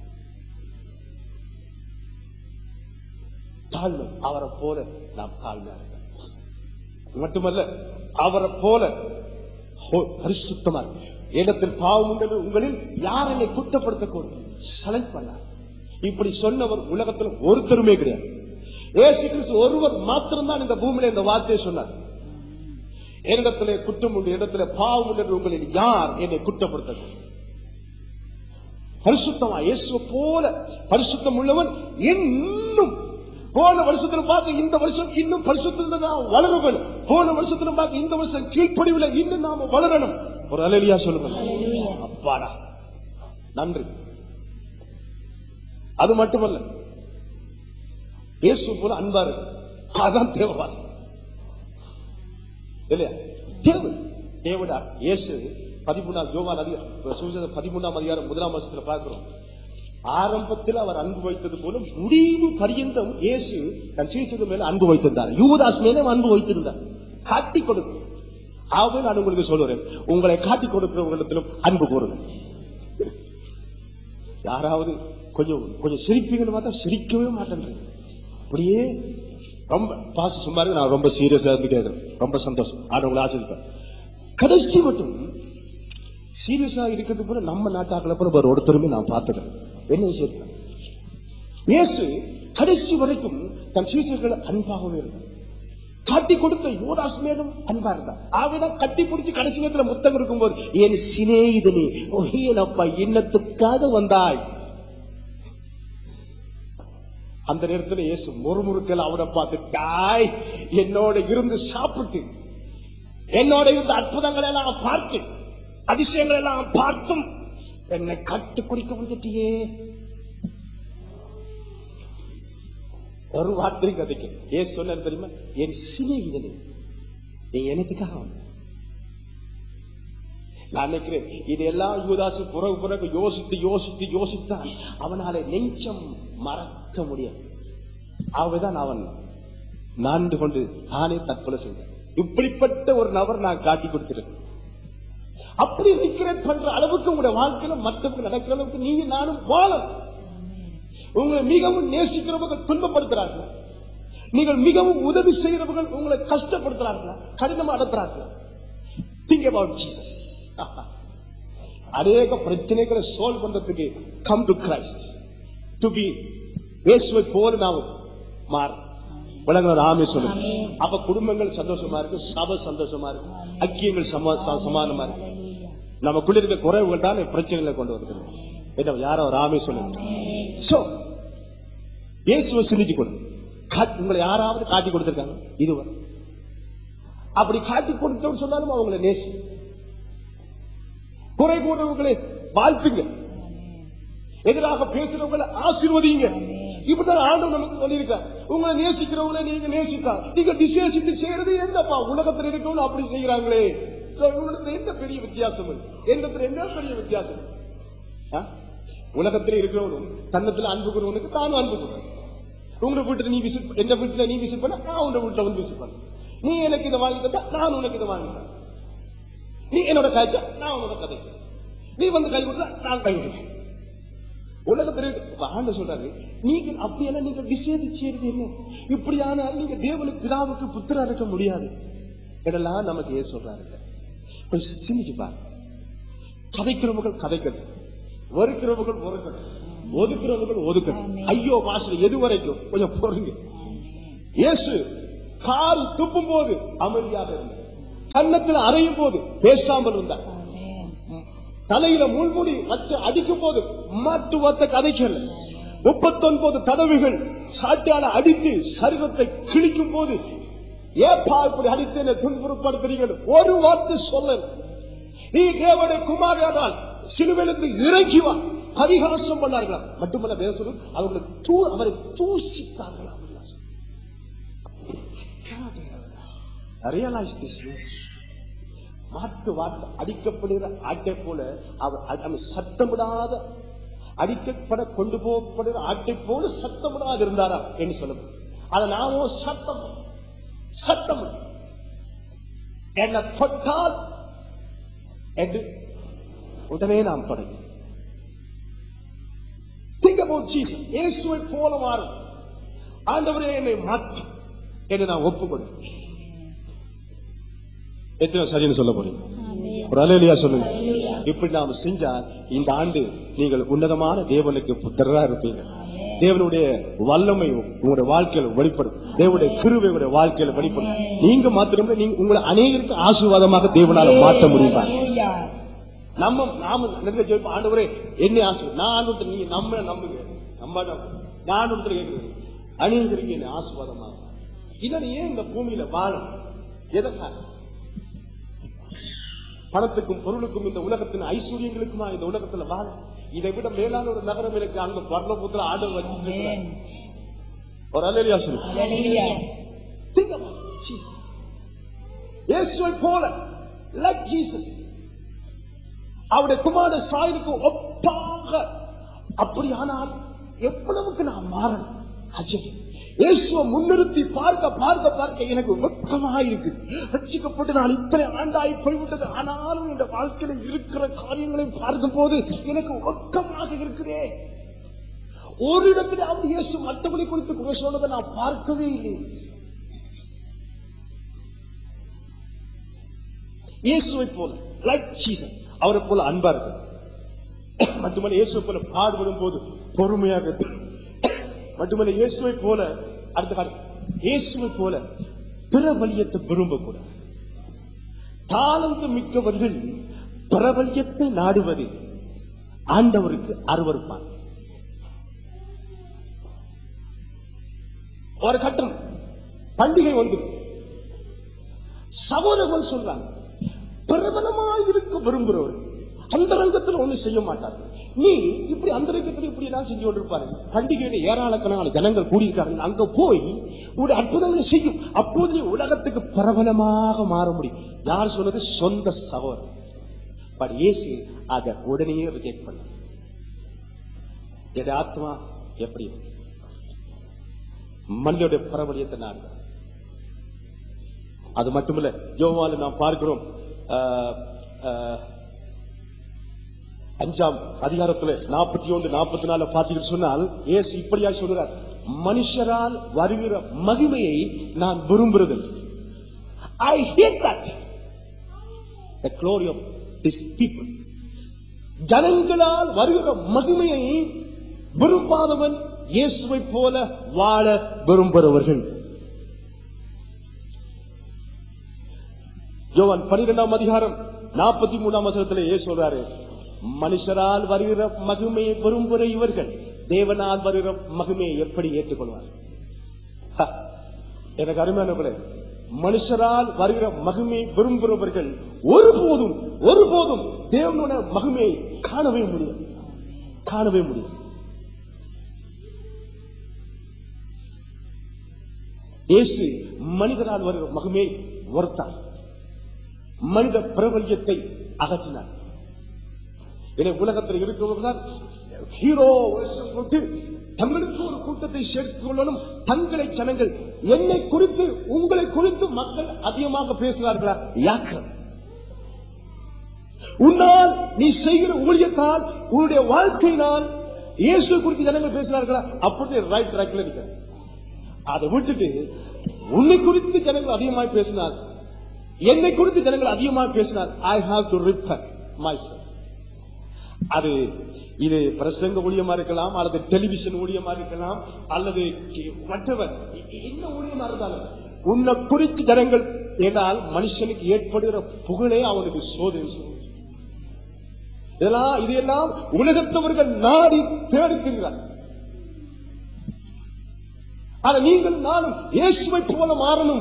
தாழ்மை அவரை போல நாம் தாழ்மையா இருக்கணும். மட்டுமல்ல அவரை போல ஹோ- பரிசுத்தமா இருக்கு. இடத்தில் பாவம் உண்டது உங்களில் யார் என்னை குற்றப்படுத்தக்கூடும் செலக்ட் பண்ணார் இப்படி சொன்னவர் உலகத்தில் ஒருத்தருமே கிடையாது ஏசு கிறிஸ்து ஒருவர் மாத்திரம்தான் இந்த பூமியில இந்த வார்த்தையை சொன்னார் என்னிடத்திலே குற்றம் உண்டு இடத்துல பாவம் உண்டு என்று உங்களில் யார் என்னை குற்றப்படுத்தக்கூடும் பரிசுத்தமா இயேசு போல பரிசுத்தம் உள்ளவன் இன்னும் போன வருஷத்துல பார்க்க இந்த வருஷம் இன்னும் பரிசுத்தத்துல நாம் வளர வேணும் போன வருஷத்துல பார்க்க இந்த வருஷம் கீழ்ப்படிவுல இன்னும் நாம வளரணும் ஒரு அலையிலியா சொல்லுங்க அப்பாடா நன்றி அது மட்டுமல்ல இயேசு போல அன்பா இருக்கு அதான் தேவவாசம் இல்லையா தேவன் தேவடா இயேசு பதிமூணாம் யோவான் அதிகாரம் சுவிசேஷம் பதிமூணாம் அதிகாரம் முதலாம் வருஷத்துல பார்க்கிறோம் ஆரம்பத்தில் அவர் அன்பு வைத்தது போல முடிவு பரியந்தம் இயேசு தன் சீசர்கள் மேல அன்பு வைத்திருந்தார் யூதாஸ் மேல அன்பு வைத்திருந்தார் காட்டி கொடுக்கும் ஆகவே நான் உங்களுக்கு சொல்லுறேன் உங்களை காட்டி கொடுக்கிறவங்களிடத்திலும் அன்பு கூறுங்க யாராவது கொஞ்சம் கொஞ்சம் சிரிப்பீங்கன்னு பார்த்தா சிரிக்கவே மாட்டேன்றீங்க அப்படியே ரொம்ப பாச சும்மா இருக்கு, நான் ரொம்ப சீரியஸா இருந்து கேட்கிறேன் ரொம்ப சந்தோஷம் ஆண்டவங்களை ஆசிரியப்பேன் கடைசி மட்டும் சீரியஸா இருக்கிறது போல நம்ம நாட்டாக்களை போல வேற ஒருத்தருமே நான் பார்த்துக்கிறேன் என்ன விஷயம் இயேசு கடைசி வரைக்கும் தன் சீசர்களை அன்பாகவே இருந்தார் காட்டி கொடுத்த யோதாஸ் மேலும் அன்பா இருந்தார் ஆவிதான் கட்டி பிடிச்சி கடைசி நேரத்துல முத்தம் இருக்கும்போது என் சிநேகிதனே ஒஹேனப்பா இன்னத்துக்காக வந்தாய் அந்த நேரத்துல இயேசு முறுமுறுக்கல் அவனை பார்த்து டாய் என்னோட இருந்து சாப்பிட்டு என்னோட இருந்த அற்புதங்களை எல்லாம் பார்த்து அதிசயங்கள் எல்லாம் பார்த்தும் என்னை கட்டு குடிக்க வந்துட்டியே ஒரு வார்த்தை கதைக்கு ஏன் சொன்ன தெரியுமா என் சிநேகிதனே நீ எனக்குக்காக வந்த நான் நினைக்கிறேன் இதெல்லாம் யூதாசு பிறகு பிறகு யோசித்து யோசித்து யோசித்தான் அவனால நெஞ்சம் மறக்க முடியாது ஆகவேதான் அவன் நான்கு கொண்டு நானே தற்கொலை செய்தேன் இப்படிப்பட்ட ஒரு நபர் நான் காட்டி கொடுத்திருக்கேன் அப்படி ரிக்ரெட் பண்ற அளவுக்கு உங்களுடைய வாழ்க்கையில மற்றவங்க நடக்கிற அளவுக்கு நீங்க நானும் வாழணும் உங்களை மிகவும் நேசிக்கிறவர்கள் துன்பப்படுத்துறார்கள் நீங்கள் மிகவும் உதவி செய்கிறவர்கள் உங்களை கஷ்டப்படுத்துறார்களா கடினமா நடத்துறார்களா திங்க் அபவுட் ஜீசஸ் அநேக பிரச்சனைகளை சால்வ் பண்றதுக்கு come to Christ to be இயேசுவை போல நாம் மாற உலகம் ஆமே சொல்லுங்க அப்ப குடும்பங்கள் சந்தோஷமா இருக்கு சபை சந்தோஷமா இருக்கு ஐக்கியங்கள் சம- ச- சமானமா இருக்கு நமக்குள்ள இருக்க குறைவுகள் தான் பிரச்சனைகளை கொண்டு வருகிறது என்ன யாரோ ஒரு ஆமே சொல்லுங்க சோ இயேசுவை சிந்திச்சு கொடு கா- உங்களை யாராவது காட்டி கொடுத்திருக்காங்க இதுவரை அப்படி காட்டி கொடுத்தோம்னு சொன்னாலும் அவங்களை நேசி குறை கூறவர்களை வாழ்த்துங்க எதிராக பேசுறவங்களை ஆசீர்வதிங்க இப்படிதான் ஆண்டவர் நமக்கு சொல்லியிருக்கார் உங்களை நேசிக்கிறவங்களை நீங்க நேசித்தா நீங்க விசேஷித்து செய்யறது என்னப்பா உலகத்தில் இருக்கவங்க அப்படி செய்யறாங்களே So, உங்களிடத்துல என்ன பெரிய வித்தியாசம் இருக்கு? என்னிடத்துல என்ன பெரிய வித்தியாசம் இருக்கு? ஆ? உலகத்தில் இருக்கிறவனும் தன்னத்துல அன்பு கூறுவனுக்கு தானும் அன்பு கூறுவேன் உங்க வீட்டுல நீ விசிட் எந்த வீட்டுல நீ விசிட் பண்ண நான் உங்க வீட்டுல வந்து விசிட் பண்ண நீ எனக்கு இதை வாங்கி தந்தா நான் உனக்கு இதை வாங்கி தரேன் நீ என்னோட காய்ச்சா நான் உன்னோட கதை நீ வந்து கை கொடுத்தா நான் கை விடுறேன் உலகத்தில் இருக்க- ஆண்டு சொல்றாரு நீங்க அப்படியெல்லாம் நீங்க விசேதிச்சேருது என்ன இப்படியான நீங்க தேவனுக்கு பிதாவுக்கு புத்திரா இருக்க முடியாது இதெல்லாம் நமக்கு ஏன் சொல்றாரு கொஞ்சம் சிந்திச்சு பாருங்க கதைக்கிறவர்கள் கதைக்கட்டும் வெறுக்கிறவர்கள் வெறுக்கட்டும் ஒதுக்குறவர்கள் ஒதுக்கட்டும் ஐயோ மாசம் எது வரைக்கும் கொஞ்சம் பொறுங்க இயேசு கால் துப்பும் போது அமைதியாக இருந்தார் கன்னத்தில் அறையும் போது பேசாமல் இருந்தார் தலையில முள்முடி வச்சு அடிக்கும் போது மாட்டு வத்த கதைக்கல முப்பத்தொன்பது தடவைகள் சாட்டியால அடித்து சரீரத்தை கிழிக்கும் போது ஏப்பா இப்படி அடித்து என்னை துன்புறுப்படுத்துறீர்கள் ஒரு வார்த்தை சொல்லல நீ தேவனுடைய குமாரனால் சிலுவையிலிருந்து இறங்கி வா பரிகாசம் பண்ணார்களா மட்டுமல்ல வேற சொல்லு அவர்களை தூ அவரை தூசித்தார்களா ரியலைஸ் திஸ் மாட்டு வாட்டு அடிக்கப்படுகிற ஆட்டை போல அவர் அவன் சத்தமிடாத அடிக்கப்பட கொண்டு போகப்படுகிற ஆட்டை போல சத்தமிடாது இருந்தாரா என்று சொல்லும் அதை நாமோ சத்தம் சத்தம் என்னை தொட்டால் என்று உடனே நாம் தொடங்கி Think about Jesus. இயேசுவை போல மாறும் ஆண்டவரே என்னை மாற்று என்று நான் ஒப்புக்கொண்டு எத்தனை சரின்னு சொல்ல போறீங்க ஒரு அலையிலையா சொல்லுங்க இப்படி நாம செஞ்சா இந்த ஆண்டு நீங்கள் உன்னதமான தேவனுக்கு புத்தரா இருப்பீங்க தேவனுடைய வல்லமை உங்களுடைய வாழ்க்கையில வெளிப்படும் தேவனுடைய கிருவை உங்களுடைய வாழ்க்கையில வெளிப்படும் நீங்க மாத்திரமே நீங்க உங்களை அநேகருக்கு ஆசீர்வாதமாக தேவனால மாற்ற முடியுமா நம்ம நாம நிறைய ஜெயிப்போம் ஆண்டவரே என்ன ஆசை நான் ஆண்டு நீங்க நம்ம நம்புங்க நம்ம நம்பு. நான் ஒருத்தர் கேட்கிறேன் அநேகருக்கு என்ன ஆசீர்வாதமாக இதனை ஏன் இந்த பூமியில வாழும் எதற்காக பணத்துக்கும் பொருளுக்கும் இந்த உலகத்தின் ஐஸ்வர்யங்களுக்குமா இந்த உலகத்துல வாழ இதை விட மேலான ஒரு நகரம் எனக்கு அங்க பரலபுத்திர ஆண்டவர் வச்சிருக்கிறார் ஒரு அலையா சொல்லு Think about Jesus. இயேசுவை போல like Jesus அவருடைய குமார சாயலுக்கு ஒப்பாக அப்படியானால் எவ்வளவுக்கு நான் மாறணும் அஜய் இயேசுவை முன்னிறுத்தி பார்க்க பார்க்க பார்க்க எனக்கு வெட்கமாக இருக்கு ரட்சிக்கப்பட்டு நான் இத்தனை ஆண்டாய் போய்விட்டது ஆனாலும் இந்த வாழ்க்கையில இருக்கிற காரியங்களை பார்க்கும் போது எனக்கு வெட்கமாக இருக்குதே ஒரு இடத்திலாவது இயேசு மற்றபடி குறித்து குறை சொன்னதை நான் பார்க்கவே இல்லை இயேசுவை போல லைக் ஜீசஸ் அவரை போல அன்பா இருக்கு மட்டுமல்ல இயேசுவை போல பாடுபடும் போது பொறுமையாக இருக்கு மட்டுமல்ல இயேசுவை போல அடுத்த காலம் இயேசுவை போல பிரபலியத்தை விரும்பக்கூடாது தாளந்து மிக்கவர்கள் பிரபல்யத்தை நாடுவது ஆண்டவருக்கு அருவருப்பார் ஒரு கட்டம் பண்டிகை வந்து சகோதரர்கள் சொல்றாங்க பிரபலமாக இருக்க விரும்புகிறவர் அந்த ரங்கத்தில் ஒண்ணு செய்ய மாட்டார்கள் நீ இப்படி அந்த ரங்கத்தில் இப்படி எல்லாம் செஞ்சு கொண்டிருப்பாரு பண்டிகையில ஏராளக்கணக்கான ஜனங்கள் கூடியிருக்காங்க அங்க போய் உங்களுடைய அற்புதங்களை செய்யும் அப்போது நீ உலகத்துக்கு பிரபலமாக மாற முடியும் யார் சொன்னது சொந்த சகோதரர் பட் இயேசு அதை உடனே ரிஜெக்ட் பண்ண என் ஆத்மா எப்படி இருக்கு? மனிதனுடைய பரவலியத்தை நான் அது மட்டுமல்ல யோவால நாம் பார்க்கிறோம் ஆஹ், ஆஹ், அஞ்சாம் அதிகாரத்துல நாற்பத்தி ஒன்று நாற்பத்தி நாலு பார்த்தீங்கன்னு சொன்னால் இயேசு இப்படியா சொல்கிறார் மனுஷரால் வருகிற மகிமையை நான் விரும்புறது I hate that the glory of this people ஜனங்களால் வருகிற மகிமையை விரும்பாதவன் இயேசுவை போல வாழ விரும்புகிறவர்கள் யோவான் பனிரெண்டாம் அதிகாரம் நாற்பத்தி மூணாம் வசனத்திலே இயேசு சொல்றாரு மனுஷரால் வருகிற மகிமையை விரும்புகிற இவர்கள் தேவனால் வருகிற மகிமையை எப்படி ஏற்றுக்கொள்வார் ஹ, எனக்கு அருமையானவர்களே மனுஷரால் வருகிற மகிமையை விரும்புகிறவர்கள் ஒருபோதும் ஒருபோதும் தேவனுடைய மகிமையை காணவே முடியாது காணவே முடியாது இயேசு மனிதரால் வருகிற மகிமையை ஒருத்தார் மனித பிரபல்யத்தை அகற்றினார் எனவே உலகத்தில் இருக்கிறவர்கள் ஹீரோ வேஷம் போட்டு தங்களுக்கு ஒரு கூட்டத்தை சேர்த்துக் கொள்ளணும் தங்களை ஜனங்கள் என்னை குறித்து உங்களை குறித்து மக்கள் அதிகமாக பேசுகிறார்களா யாக்கம் உன்னால் நீ செய்கிற ஊழியத்தால் உன்னுடைய வாழ்க்கையினால் இயேசு குறித்து ஜனங்கள் பேசுகிறார்களா அப்படி ரைட் ட்ராக்ல இருக்கிற அதை விட்டுட்டு உன்னை குறித்து ஜனங்கள் அதிகமாக பேசினால் என்னை குறித்து ஜனங்கள் அதிகமாக பேசினால் I have to repair my அது இது பிரசங்க ஊழியமா இருக்கலாம் அல்லது டெலிவிஷன் ஊழியமா இருக்கலாம் அல்லது மற்றவர் என்ன ஊழியமா இருந்தாலும் உன்னை குறித்து ஜனங்கள் என்றால் மனுஷனுக்கு ஏற்படுகிற புகழே அவனுக்கு சோதனை சொல்லுது. இதெல்லாம் இதையெல்லாம் உலகத்தவர்கள் நாடி தேடுகிறார் ஆனா நீங்கள் நானும் இயேசுவை போல மாறணும்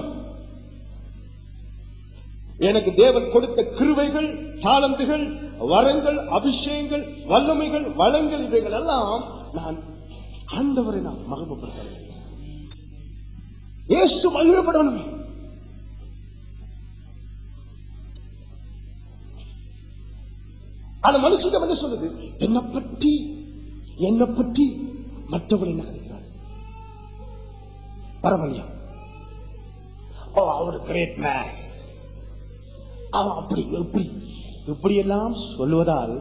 எனக்கு தேவன் கொடுத்த கிருவைகள் தாளந்துகள் வரங்கள் அபிஷேகங்கள் வல்லமைகள் வளங்கள் இவைகள் எல்லாம் நான் ஆண்டவரை நான் மகிமைப்படுத்த இயேசு மகிமைப்படணும் அந்த மனுஷன் என்ன சொல்லுது என்னை பற்றி என்னை பற்றி மற்றவர்கள் என்ன நினைக்கிறார் பரவாயில்லையா ஓ அவர் கிரேட் மேன் அவன் அப்படி எப்படி இப்படி எல்லாம் சொல்லுவதால்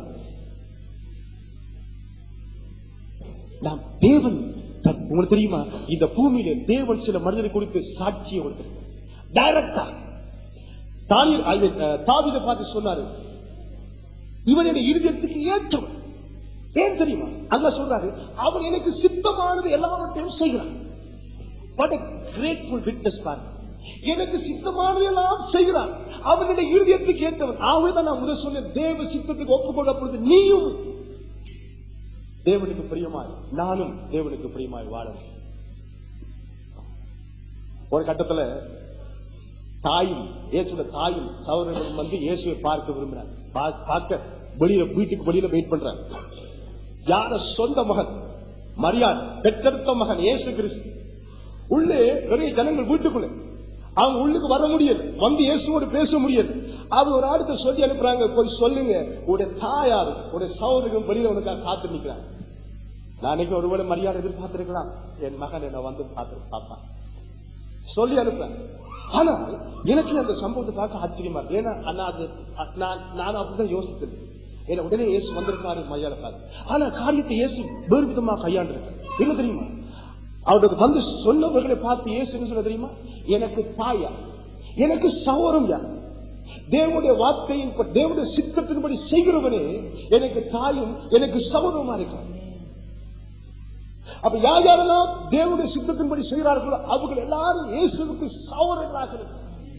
நாம் தேவன் தன்- உங்களுக்கு தெரியுமா இந்த பூமியில தேவன் சில மனிதரை குறித்து சாட்சியை கொடுத்திருக்கிறார் டைரக்டா தானியல் தாவிதை பார்த்து சொன்னாரு இவன் என் இருதயத்துக்கு ஏற்றவன் ஏன் தெரியுமா அங்க சொல்றாரு அவன் எனக்கு சித்தமானது எல்லாவற்றையும் செய்கிறான் வாட் a grateful witness பாருங்க எனக்கு சித்தமானது எல்லாம் செய்கிறான் அவனுடைய இருதயத்துக்கு ஏற்றவன் ஆகவேதான் நான் முதல் சொன்னேன் தேவ சித்தத்துக்கு ஒப்புக்கொள்ள பொழுது நீயும் தேவனுக்கு பிரியமாய் நானும் தேவனுக்கு பிரியமாய் வாழணும் ஒரு கட்டத்துல தாயும் இயேசுட தாயும் சௌரனும் வந்து இயேசுவை பார்க்க விரும்பினார் பா- பார்க்க வெளியில வீட்டுக்கு வெளியில வெயிட் பண்றார் யார சொந்த மகன் மரியாதை பெற்றெடுத்த மகன் இயேசு கிறிஸ்து உள்ளே நிறைய ஜனங்கள் வீட்டுக்குள்ள அவங்க உள்ளுக்கு வர முடியல வந்து இயேசுவோடு பேச முடியல அவங்க ஒரு ஆடத்தை சொல்லி அனுப்புறாங்க போய் சொல்லுங்க உடைய தாயார் உடைய சௌரியம் வெளியில உனக்காக காத்து நிக்கிறாங்க நான் அன்னைக்கு ஒருவேளை மரியாதை எதிர்பார்த்திருக்கலாம் என் மகன் என்ன வந்து பார்த்து பார்ப்பான் சொல்லி அனுப்புறேன் ஆனால் எனக்கு அந்த சம்பவத்தை பார்க்க ஆச்சரியமா இருக்கு ஏன்னா நான் அது நான் நான் அப்படிதான் யோசித்தது ஏன்னா உடனே இயேசு வந்திருக்காரு மையால பார்த்து ஆனா காரியத்தை இயேசு வேறு விதமா கையாண்டு என்ன தெரியுமா அவருக்கு வந்து சொன்னவர்களை பார்த்து இயேசு என்ன சொல்ல தெரியுமா எனக்கு தாயா எனக்கு சௌரம் யார் தேவனுடைய வார்த்தையின் தேவனுடைய சித்தத்தின்படி செய்கிறவனே எனக்கு தாயும் எனக்கு சௌரமா இருக்கான் அப்ப யார் யாரெல்லாம் தேவனுடைய சித்தத்தின்படி செய்கிறார்களோ அவர்கள் எல்லாரும் இயேசுவுக்கு சௌரங்களாக இருக்கிறார்.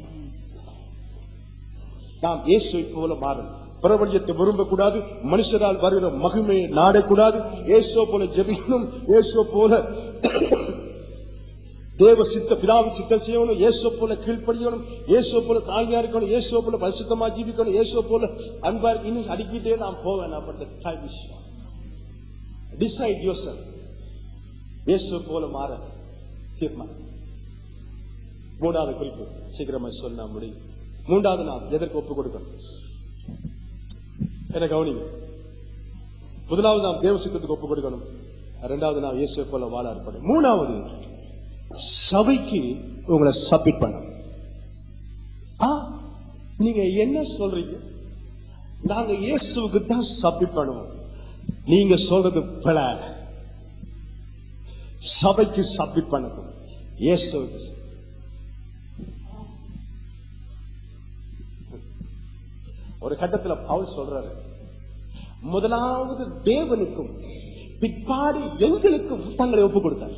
நாம் இயேசுவை போல மாறணும் பிரபல்யத்தை விரும்பக்கூடாது மனுஷரால் வருகிற மகிமையை நாடக்கூடாது இயேசுவை போல ஜெபிக்கணும் இயேசுவை போல தேவ சித்த பிதாவின் சித்த செய்யணும் இயேசுவை போல கீழ்ப்படியணும் இயேசுவை போல தாழ்மையா இருக்கணும் இயேசுவை போல பரிசுத்தமா ஜீவிக்கணும் இயேசுவை போல அன்பா இருக்கு. இன்னும் அடிக்கிட்டே நாம் போவேன் பட் டைம் விஷயம் டிசைட் யோசல் இயேசு போல மாற தீர்மானம் மூன்றாவது குறிப்பு சீக்கிரமா சொல்ல முடியும் மூன்றாவது நாம் எதற்கு ஒப்பு கொடுக்கணும் என்ன கவனிங்க முதலாவது நாம் தேவ சித்தத்துக்கு ஒப்பு கொடுக்கணும் இரண்டாவது நாம் இயேசுவை போல வாழ இருப்பது மூணாவது சபைக்கு உங்களை சப்மிட் பண்ணணும் ஆ, நீங்க என்ன சொல்றீங்க நாங்க இயேசுவுக்கு தான் சப்மிட் பண்ணுவோம் நீங்க சொல்றது பல சபைக்கு சப்மிட் பண்ணணும் இயேசுவுக்கு ஒரு கட்டத்துல பவுல் சொல்றாரு முதலாவது தேவனுக்கும் பிற்பாடு எங்களுக்கும் தங்களை ஒப்பு கொடுத்தார்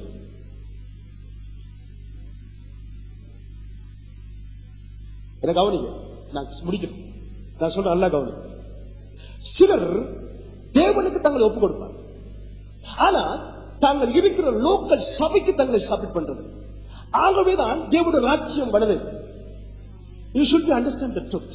என்ன கவனிங்க நான் முடிக்கிறேன் நான் சொல்றேன் நல்லா கவனிங்க சிலர் தேவனுக்கு தங்களை ஒப்பு கொடுப்பார் ஆனா தாங்கள் இருக்கிற லோக்கல் சபைக்கு தங்களை சப்மிட் பண்றது ஆகவேதான் தேவனுடைய ராஜ்யம் வளருது you should be understand the truth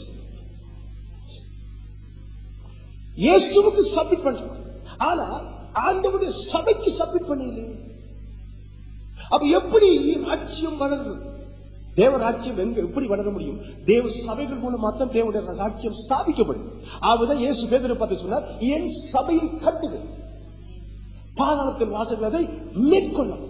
இயேசுவுக்கு சப்மிட் பண்றோம் ஆனா ஆண்டவருடைய சபைக்கு சப்மிட் பண்ணல அப்ப எப்படி ராஜ்யம் வளருது தேவ ராஜ்யம் எங்க எப்படி வளர முடியும் தேவ சபைகள் மூலமா தான் தேவனுடைய ராஜ்யம் ஸ்தாபிக்கப்படும் ஆகுதான் இயேசு பேதரை பார்த்து சொன்னார் என் சபையை கட்டுது பாதாளத்தின் வாசல் அதை மேற்கொள்ளும்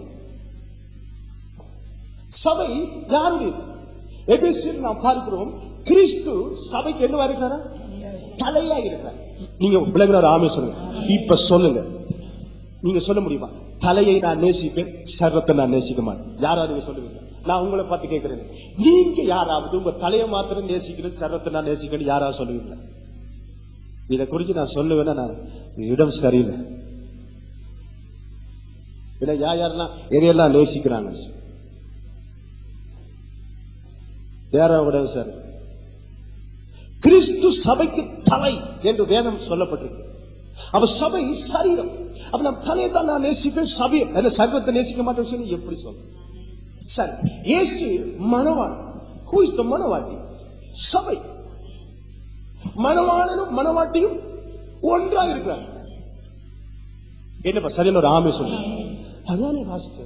சபை யாருடைய எபேசியர் நாம் பார்க்கிறோம் கிறிஸ்து சபைக்கு என்னவா இருக்கிறாரா தலையா இருக்கிறார் நீங்க விளங்குறாரு ஆமே சொல்லுங்க இப்ப சொல்லுங்க நீங்க சொல்ல முடியுமா தலையை நான் நேசிப்பேன் சர்வத்தை நான் நேசிக்க மாட்டேன் யாராவது நீங்க சொல்லுவீங்க நான் உங்களை பார்த்து கேட்கிறேன் நீங்க யாராவது உங்க தலையை மாத்திரம் நேசிக்கிறது சர்வத்தை நான் நேசிக்கணும் யாராவது சொல்லுவீங்களா இதை குறித்து நான் சொல்லுவேன்னா நான் இடம் சரியில்லை இல்ல யார் யாரெல்லாம் எதையெல்லாம் நேசிக்கிறாங்க யாராவது சார் கிறிஸ்து சபைக்கு தலை என்று வேதம் சொல்லப்பட்டிருக்கு அப்ப சபை சரீரம் அப்ப நம் தலையை தான் நான் நேசிப்பேன் சபை என்ன சர்வத்தை நேசிக்க மாட்டேன்னு சொல்லி எப்படி சொல்றேன் சரி இயேசு மணவாள் ஹூ இஸ் த மணவாட்டி சபை மணவாளனும் மணவாட்டியும் ஒன்றா இருக்கிறாங்க என்னப்பா சரியான ஒரு ஆமை சொல்லுங்க அதுதானே வாசிச்சேன்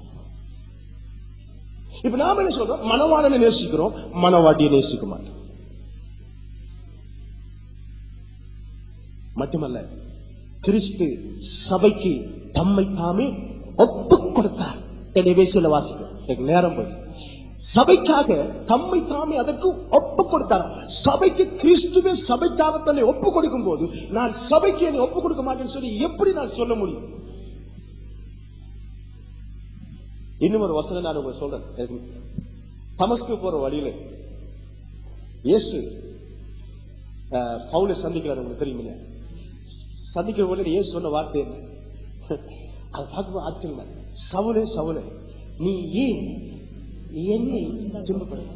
இப்ப நாம என்ன சொல்றோம் மணவாளனை நேசிக்கிறோம் மணவாட்டியை நேசிக்க மாட்டோம் மட்டுமல்ல கிறிஸ்து சபைக்கு தம்மை தாமே ஒப்புக் கொடுத்தார் எனவே சில வாசிக்கிறோம் எனக்கு நேரம் போயிடுச்சு சபைக்காக தம்மை தாமே அதற்கு ஒப்பு கொடுத்தார் சபைக்கு கிறிஸ்துவே சபைக்காக தன்னை ஒப்பு கொடுக்கும் போது நான் சபைக்கு என்னை ஒப்பு கொடுக்க மாட்டேன்னு சொல்லி எப்படி நான் சொல்ல முடியும் இன்னும் ஒரு வசனம் நான் உங்களுக்கு சொல்றேன் எனக்கு தமஸ்கு போற வழியில இயேசு அஹ், பவுலை சந்திக்கிறார் உங்களுக்கு தெரியுமில்ல சந்திக்கிற வழியில இயேசு சொன்ன வார்த்தை என்ன அதை பார்க்கும்போது ஆட்கள் சவுலே சவுலே நீ ஏன் என்னை துன்பப்படுத்த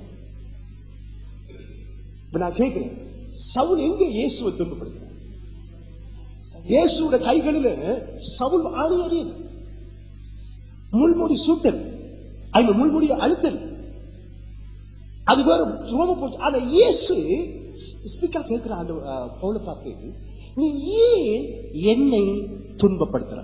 இப்ப நான் கேட்கிறேன் சவுல் எங்க இயேசுவை துன்பப்படுத்த இயேசுவோட கைகளில சவுல் ஆணி அறியல முள்முடி சூட்டல் ஐந்து முள்முடி அழுத்தல் அது வேற ரோம போச்சு ஆனா இயேசு ஸ்பீக்கா கேட்கிற அந்த பவுல பார்த்து நீ ஏன் என்னை துன்பப்படுத்துற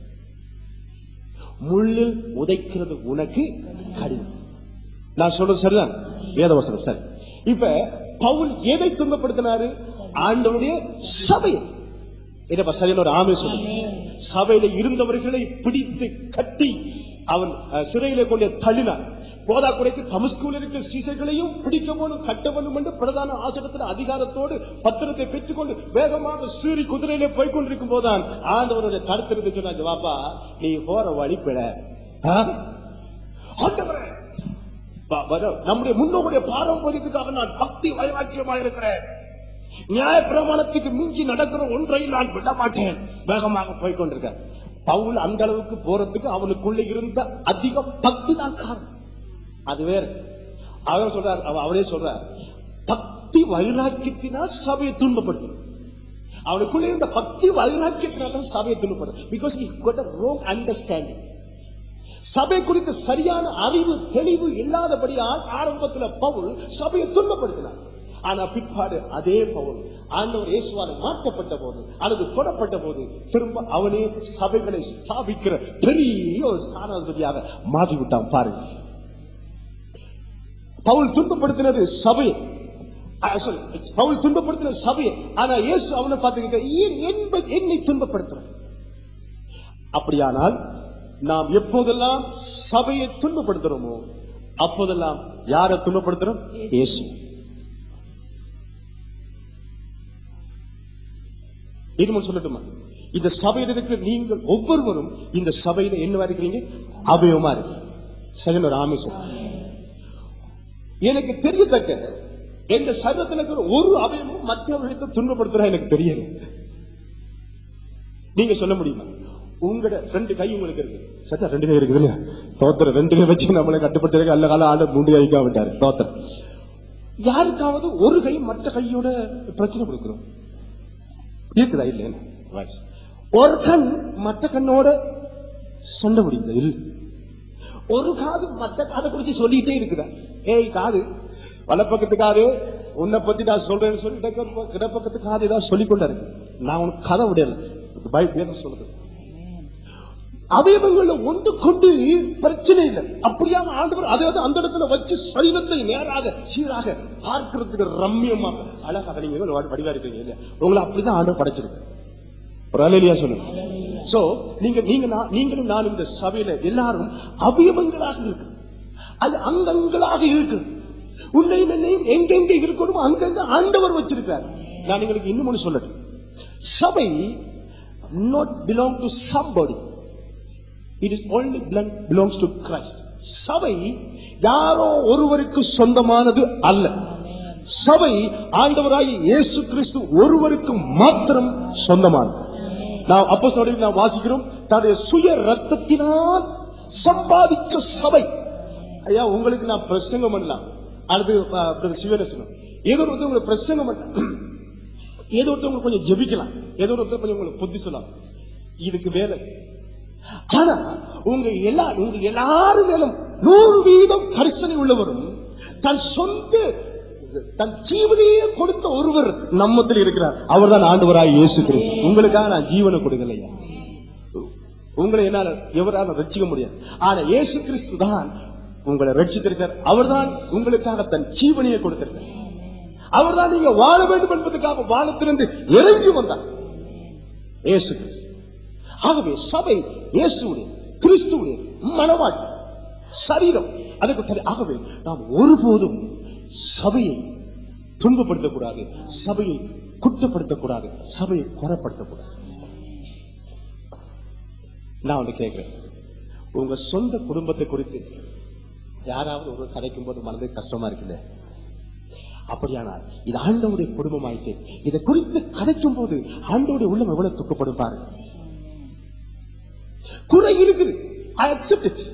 முள்ளில் உதைக்கிறது உனக்கு கடினம் நான் சொல்றது சரிதான் வேதவசனம் சரி இப்ப பவுல் எதை துன்பப்படுத்தினாரு ஆண்டவருடைய சபையை என்னப்பா சரியான ஒரு ஆமை சொல்லுங்க சபையில இருந்தவர்களை பிடித்து கட்டி அவன் அஹ், சிறையில கொண்டு தள்ளினான் போதா குறைக்கு தமஸ்கூல இருக்கிற சீசர்களையும் பிடிக்க வேணும் கட்ட வேணும் என்று பிரதான ஆசிரியத்தில் அதிகாரத்தோடு பத்திரத்தை பெற்றுக்கொண்டு வேகமாக சீறி குதிரையிலே போய் கொண்டிருக்கும் போதுதான் ஆண்டவருடைய தடுத்திருந்து சொன்னாங்க வாப்பா நீ போற வழி பிழ ஆ? ஆண்டவரே ப- வர- நம்முடைய முன்னோருடைய பாரம்பரியத்துக்காக நான் பக்தி வைராக்கியமாக இருக்கிறேன் நியாய பிரமாணத்துக்கு மிஞ்சி நடக்கிற ஒன்றை நான் விட மாட்டேன் வேகமாக போய் கொண்டிருக்கேன் பவுல் அந்த அளவுக்கு போறதுக்கு அவனுக்குள்ள இருந்த அதிக பக்தி தான் காரணம் அது வேற அவன் சொல்றார் அவ- அவரே சொல்றார் பக்தி வைராக்கியத்தினால் சபையை துன்பப்படுத்தும் அவனுக்குள்ள இருந்த பக்தி வைராக்கியத்தினால தான் சபையை துன்பப்படுத்தும் because he got a wrong understanding சபை குறித்த சரியான அறிவு தெளிவு இல்லாதபடியால் ஆரம்பத்துல பவுல் சபையை துன்பப்படுத்தினார் ஆனா பிற்பாடு அதே பவுல் ஆண்டவர் இயேசுவால் மாற்றப்பட்ட போது அல்லது தொடப்பட்ட போது திரும்ப அவனே சபைகளை ஸ்தாபிக்கிற பெரிய ஒரு ஸ்தானாதிபதியாக மாற்றிவிட்டான் பாருங்க பவுல் துன்பப்படுத்தினது சபையை ஆ, sorry, பவுல் துன்பப்படுத்தின சபையை ஆனா இயேசு அவனை பார்த்து ஏன் என்ப- என்னை துன்பப்படுத்துற அப்படியானால் நாம் எப்போதெல்லாம் சபையை துன்பப்படுத்துறோமோ அப்போதெல்லாம் யாரை துன்பப்படுத்துறோம் இயேசு இன்னும் சொல்லட்டுமா இந்த சபையில இருக்கிற நீங்கள் ஒவ்வொருவரும் இந்த சபையில என்னவா இருக்கிறீங்க அவயவமா இருக்கு சகன ராமேஸ்வரம் எனக்கு தெரியத்தக்க எந்த சர்வத்தில் இருக்கிற ஒரு அவயமும் மற்றவர்களை துன்பப்படுத்துறா எனக்கு தெரியல நீங்க சொல்ல முடியுமா உங்களோட ரெண்டு கை உங்களுக்கு இருக்கு சட்டா ரெண்டு கை இருக்குது இல்லையா தோத்திர ரெண்டு கை வச்சு நம்மளை கட்டுப்பட்டு அல்ல கால ஆண்டு மூன்று கைக்கா விட்டாரு தோத்திரம் யாருக்காவது ஒரு கை மற்ற கையோட பிரச்சனை கொடுக்கிறோம் இருக்குதா இல்லையா ஒரு கண் மற்ற கண்ணோட சொல்ல முடியுது இல்ல ஒரு காது மற்ற காதை குறிச்சு சொல்லிட்டே இருக்குதா ஏய் காது வலப்பக்கத்து காது உன்னை பத்தி நான் சொல்றேன்னு சொல்லி இடப்பக்க- இடப்பக்கத்து காது ஏதாவது சொல்லிக் கொண்டா இருக்கு நான் உனக்கு கதை விடல பைபிள் சொல்லுது அவயவங்களை ஒன்று கொண்டு பிரச்சனை இல்லை அப்படியான ஆண்டவர் அதாவது அந்த இடத்துல வச்சு சரீரத்தை நேராக சீராக பார்க்கிறதுக்கு ரம்யமாக அழகாக நீங்க வடி- வடிவா இருக்கீங்க இல்லையா உங்களை அப்படிதான் ஆண்டவர் படைச்சிருக்கு ஒரு அலையிலியா சொல்லுங்க சோ நீங்க நீங்க நான்- நீங்களும் நான் இந்த சபையில எல்லாரும் அவயவங்களாக இருக்கு அது அங்கங்களாக இருக்கு உன்னையும் என்னையும் எங்கெங்க இருக்கணுமோ அங்கங்க ஆண்டவர் வச்சிருக்கார் நான் உங்களுக்கு இன்னும் ஒண்ணு சொல்லட்டும் சபை not belong to somebody it is only belong- belongs to Christ சபை யாரோ ஒருவருக்கு சொந்தமானது அல்ல சபை ஆண்டவராகிய இயேசு கிறிஸ்து ஒருவருக்கு மாத்திரம் சொந்தமானது நாம் அப்போ நாம் வாசிக்கிறோம் தன்னுடைய சுய ரத்தத்தினால் சம்பாதிச்ச சபை ஐயா உங்களுக்கு நான் பிரசங்கம் பண்ணலாம் அல்லது சிவரசனம் ஏதோ ஒருத்தர் உங்களுக்கு பிரசங்கம் பண்ணலாம் ஏதோ ஒருத்தர் உங்களுக்கு கொஞ்சம் ஜெபிக்கலாம் ஏதோ ஒருத்தர் கொஞ்சம் உங்களுக்கு புத்தி சொல்லலாம் இதுக்கு வேலை ஆனா உங்க எல்லா உங்க எல்லாரும் மேலும் நூறு வீதம் கரிசனை உள்ளவரும் தன் சொந்த தன் ஜீவனையே கொடுத்த ஒருவர் நம்மத்தில் இருக்கிறார் அவர்தான் ஆண்டவராய் இயேசு கிறிஸ்து உங்களுக்காக நான் ஜீவனை கொடுக்கலையா உங்களை என்னால எவரால ரட்சிக்க முடியாது ஆனா இயேசு கிறிஸ்து தான் உங்களை ரட்சித்திருக்கார் அவர்தான் உங்களுக்காக தன் ஜீவனையை கொடுத்திருக்கார் அவர்தான் நீங்க வாழ வேண்டும் என்பதற்காக வானத்திலிருந்து இறங்கி வந்தார் இயேசு கிறிஸ்து ஆகவே சபை இயேசுடைய கிறிஸ்துவுடைய மனவாள் சரீரம் அதுக்கு தனி- ஆகவே நாம் ஒருபோதும் சபையை துன்பப்படுத்தக்கூடாது சபையை குற்றப்படுத்தக்கூடாது சபையை குறப்படுத்தக்கூடாது நான் ஒன்று கேட்கிறேன் உங்க சொந்த குடும்பத்தை குறித்து யாராவது ஒரு கதைக்கும் போது மனது கஷ்டமா இருக்குல்ல அப்படியானால் இது ஆண்டவுடைய குடும்பம் ஆயிட்டு இதை குறித்து கதைக்கும் போது ஆண்டவுடைய உள்ளம் எவ்வளவு துக்கப்படும் பாருங்க குறை இருக்குது ஐ அக்செப்ட் இட்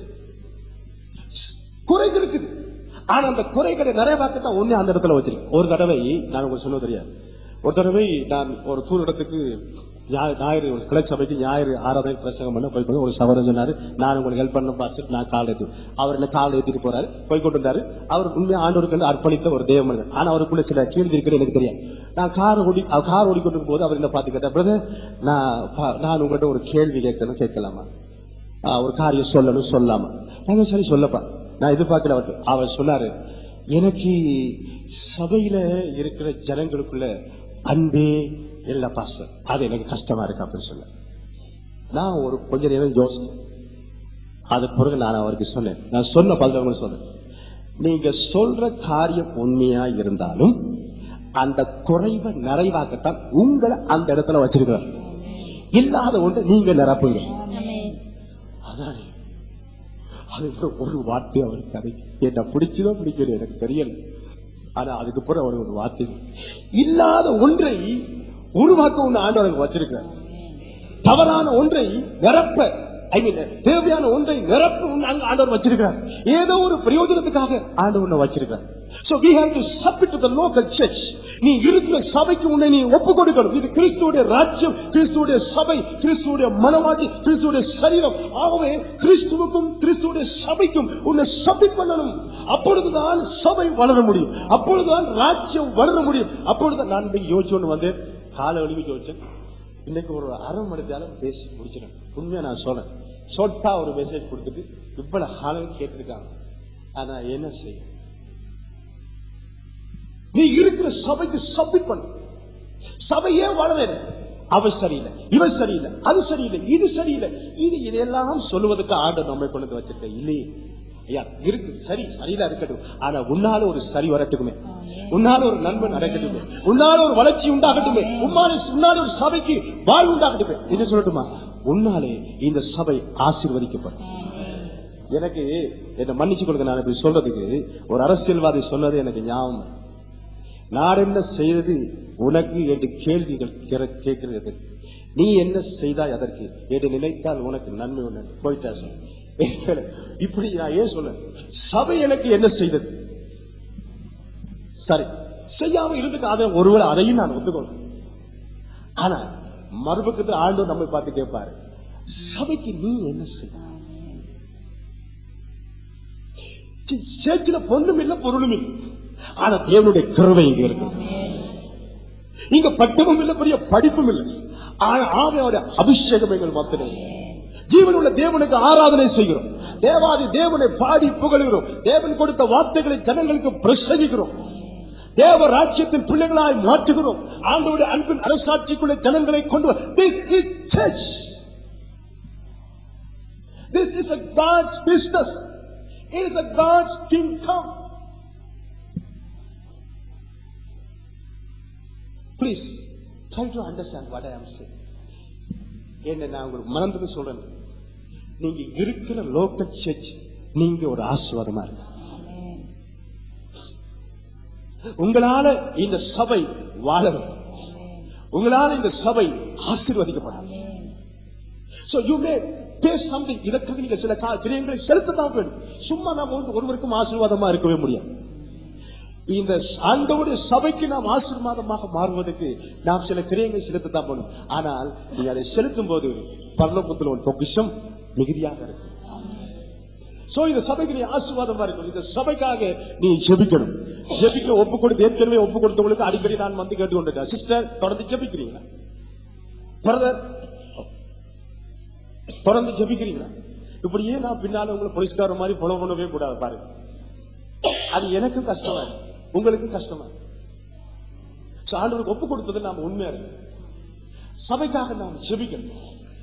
குறை இருக்குது ஆனா அந்த குறைகளை நிறைவாக்கத்தான் ஒண்ணே அந்த இடத்துல வச்சிருக்கேன் ஒரு தடவை நான் உங்களுக்கு சொல்ல தெரியாது ஒரு தடவை நான் ஒரு தூர் இடத்துக்கு ஞா- ஞாயிறு ஒரு கிளை சபைக்கு ஞாயிறு ஆறாவது பிரசங்கம் பண்ண போய் கொண்டு ஒரு சவரம் சொன்னாரு நான் உங்களுக்கு ஹெல்ப் பண்ண பாஸ்டர் நான் கால் ஏத்து அவர் என்ன கால் ஏத்திட்டு போறாரு போய் கொண்டு வந்தாரு அவர் உண்மையா ஆண்டவருக்கு வந்து அர்ப்பணித்த ஒரு தேவ மனிதன் ஆனா அவருக்குள்ள சில கேள்வி இருக்கிறது எனக்கு தெரியும் நான் கார் ஓடி கார் ஓடிக்கொண்டு போது அவர் என்ன பார்த்து கேட்டார் பிரதர் நான் பா- நான் உங்கள்கிட்ட ஒரு கேள்வி கேட்கணும் கேட்கலாமா ஆ, ஒரு காரியம் சொல்லணும் சொல்லாம நாங்க சரி சொல்லப்பா நான் எதிர்பார்க்கல அவர் அவர் சொன்னாரு எனக்கு சபையில இருக்கிற ஜனங்களுக்குள்ள அன்பே இல்ல பாஸ்டர் அது எனக்கு கஷ்டமா இருக்கு அப்படின்னு சொன்ன நான் ஒரு கொஞ்ச நேரம் யோசிச்சேன் அதுக்கு பிறகு நான் அவருக்கு சொன்னேன் நான் சொன்ன பதில் சொன்னேன் நீங்க சொல்ற காரியம் உண்மையா இருந்தாலும் அந்த குறைவை நிறைவாக்கத்தான் உங்களை அந்த இடத்துல வச்சிருக்கிறார் இல்லாத ஒன்று நீங்க நிரப்புங்க அதானே அது ஒரு- ஒரு வார்த்தை அவருக்கு அதை என்ன பிடிச்சதோ பிடிக்கல எனக்கு தெரியல ஆனா அதுக்கு பிறகு அவர் ஒரு வார்த்தை இல்லாத ஒன்றை உருவாக்க ஒண்ணு ஆண்டவருக்கு வச்சிருக்கிறார் தவறான ஒன்றை நிரப்ப ஐ மீன் தேவையான ஒன்றை நிரப்ப ஒண்ணு அங்க ஆண்டவர் வச்சிருக்கிறார் ஏதோ ஒரு பிரயோஜனத்துக்காக ஆண்டவர் ஒண்ணு வச்சிருக்கிறார் So we have to submit to the local church. நீ இருக்கிற சபைக்கு உன்னை நீ ஒப்பு கொடுக்கணும் இது கிறிஸ்துவுடைய ராஜ்யம் கிறிஸ்துவுடைய சபை கிறிஸ்துவுடைய மனவாட்டி கிறிஸ்துவுடைய சரீரம் ஆகவே கிறிஸ்துவுக்கும் கிறிஸ்துவுடைய சபைக்கும் உன்னை சப்மிட் பண்ணணும் அப்பொழுதுதான் சபை வளர முடியும் அப்பொழுதுதான் ராஜ்யம் வளர முடியும் அப்பொழுதுதான் நான் இன்னைக்கு யோசிச்சு வந்து காலை வலிக்கு யோசிச்சேன் இன்னைக்கு ஒரு அரை மணி நேரம் பேசி முடிச்சிடறேன் உண்மையா நான் சொல்றேன் ஷார்ட்டா ஒரு மெசேஜ் கொடுத்துட்டு இவ்வளவு காலம் கேட்டிருக்காங்க ஆனா என்ன செய்ய நீ இருக்க இருக்கிற சபைக்கு சப்மிட் பண்ணு சபையே வளர அவ சரியில்லை இவன் சரியில்லை அது சரியில்லை இது சரியில்லை இது இதெல்லாம் சொல்லுவதற்கு ஆண்டவர் நம்மை கொண்டு வந்து வச்சிருக்க இல்லையே ஐயா இருக்கு சரி சரியில்லை இருக்கட்டும் ஆனா உன்னால ஒரு சரி வரட்டுமே உன்னால ஒரு நண்பன் நடக்கட்டுமே உன்னால ஒரு வளர்ச்சி உண்டாகட்டுமே உன்னால உன்னால ஒரு சபைக்கு வாழ்வு உண்டாகட்டுமே என்ன சொல்லட்டுமா உன்னாலே இந்த சபை ஆசீர்வதிக்கப்படும் எனக்கு என்ன மன்னிச்சு கொடுங்க நான் இப்படி சொல்றதுக்கு ஒரு அரசியல்வாதி சொன்னது எனக்கு ஞாபகம் நான் என்ன செய்தது உனக்கு என்று கேள்விகள் கேற- கேட்கிறது எதற்கு? நீ என்ன செய்தாய் அதற்கு என்று நினைத்தால் உனக்கு நன்மை உண்டு போயிட்டா சார் இப்படி நான் ஏன் சொல்ல சபை எனக்கு என்ன செய்தது சரி செய்யாம இருந்துக்கு அதை ஒருவேளை அதையும் நான் ஒத்துக்கொள்றேன் ஆனா மறுபக்கத்து ஆண்டவர் நம்மை பார்த்து கேட்பாரு சபைக்கு நீ என்ன செய்த சி- சேர்ச்சில பொண்ணும் இல்ல பொருளும் இல்லை ஆனா தேவனுடைய கருவை இங்க இருக்கு இங்க பட்டமும் இல்ல பெரிய படிப்பும் இல்லை ஆனா ஆவியோட அபிஷேகம் எங்கள் மாத்திரமே ஜீவனுள்ள தேவனுக்கு ஆராதனை செய்கிறோம் தேவாதி தேவனை பாடி புகழுகிறோம் தேவன் கொடுத்த வார்த்தைகளை ஜனங்களுக்கு பிரசங்கிக்கிறோம் தேவ ராஜ்யத்தின் பிள்ளைகளாய் மாற்றுகிறோம் ஆண்டோட அன்பின் அரசாட்சிக்குள்ள ஜனங்களை கொண்டு வர This is church. This is a God's business. It is a God's kingdom. Please try to understand what I am saying. என்ன நான் உங்களுக்கு மறந்தது சொல்றேன் நீங்க இருக்கிற லோக்கல் சர்ச் நீங்க ஒரு ஆசீர்வாதமா இருக்கு உங்களால இந்த சபை வாழணும் உங்களால இந்த சபை ஆசீர்வதிக்கப்படும் So you may pay something. இதற்காக நீங்க சில கா- கிரியங்களை செலுத்தத்தான் வேண்டும் சும்மா நாம் ஒரு- ஒருவருக்கும் ஆசீர்வாதமா இருக்கவே முடியாது இந்த ஆண்டவருடைய சபைக்கு நாம் ஆசீர்வாதமாக மாறுவதற்கு நாம் சில கிரியங்களை செலுத்தத்தான் போகணும் ஆனால் நீங்க அதை செலுத்தும் போது பரலோகத்தில் ஒரு பொக்கிஷம் மிகுதியாக இருக்கும் சோ இந்த சபைக்கு நீ ஆசீர்வாதமா இருக்கணும் இந்த சபைக்காக நீ ஜெபிக்கணும் ஜெபிக்க ஒப்பு கொடுத்து ஏற்கனவே ஒப்பு கொடுத்தவங்களுக்கு அடிக்கடி நான் வந்து கேட்டு கொண்டிருக்கேன் சிஸ்டர் தொடர்ந்து ஜெபிக்கிறீங்களா பிரதர் தொடர்ந்து ஜெபிக்கிறீங்களா இப்படியே நான் பின்னால உங்களை போலீஸ்கார மாதிரி ஃபாலோ பண்ணவே கூடாது பாருங்க அது எனக்கு கஷ்டமா இருக்கு உங்களுக்கு கஷ்டமா இருக்கு So, ஆண்டவருக்கு ஒப்பு கொடுத்தது நாம உண்மையா இருக்கு சபைக்காக நாம் ஜெபிக்கணும்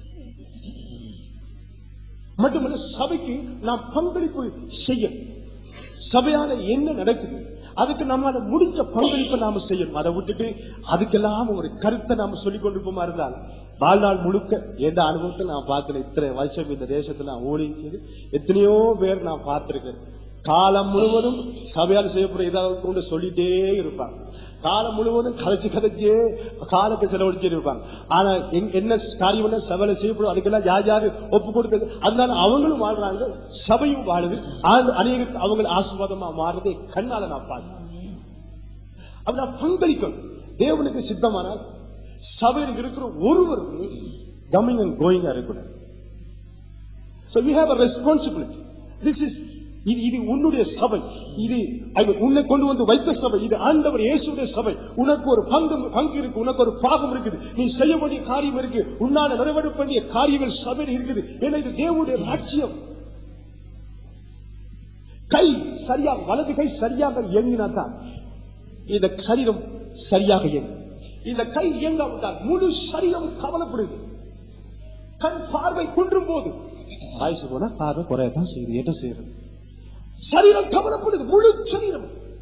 மட்டுமல்ல சபைக்கு நாம் பங்களிப்பு செய்யணும் சபையால என்ன நடக்குது அதுக்கு நம்மால முடிஞ்ச பங்களிப்பை நாம செய்யணும் அதை விட்டுட்டு அதுக்கெல்லாம் ஒரு கருத்தை நாம சொல்லிக் கொண்டிருப்போமா இருந்தால் வாழ்நாள் முழுக்க எந்த அனுபவத்தை நான் பார்க்கல இத்தனை வருஷம் இந்த தேசத்துல நான் ஓடிக்கிறது எத்தனையோ பேர் நான் பார்த்திருக்கேன் காலம் முழுவதும் சபையால் செய்யப்படுற ஏதாவது கொண்டு சொல்லிட்டே இருப்பாங்க காலம் முழுவதும் கதைச்சு கதைச்சே காலத்தை செலவழிச்சே இருப்பாங்க ஆனா எங்க- என்ன காரியம் என்ன சபையில செய்யப்படும் அதுக்கெல்லாம் யார் யாரு ஒப்பு கொடுத்தது அதனால அவங்களும் வாழ்றாங்க சபையும் வாழுது ஆண்டு அநேக அவங்க ஆசீர்வாதமா மாறுறதை கண்ணால நான் பார்க்கிறேன் அப்ப நான் பங்களிக்கணும் தேவனுக்கு சித்தமானால் சபையில் இருக்கிற ஒருவருக்கும் கம்மிங் அண்ட் கோயிங்கா இருக்கக்கூடாது So we have a responsibility. This is இது இது உன்னுடைய சபை இது I mean, உன்னை கொண்டு வந்து வைத்த சபை இது ஆண்டவர் இயேசுடைய சபை உனக்கு ஒரு பங்கு பங்கு இருக்கு உனக்கு ஒரு பாகம் இருக்குது நீ செய்ய வேண்டிய காரியம் இருக்கு உன்னால நிறைவேற்ற வேண்டிய காரியங்கள் சபையில் இருக்குது ஏன்னா இது தேவனுடைய ராட்சியம் கை சரியாக வலது கை சரியாக இயங்கினா தான் இந்த சரீரம் சரியாக இயங்கும் இந்த கை இயங்காவிட்டால் முழு சரீரம் கவலைப்படுது கண் பார்வை குன்றும் போது வயசு போனா பார்வை குறையத்தான் செய்யுது என்ன செய்யறது சரீரம் கவலைப்படுது முழு சரீரம்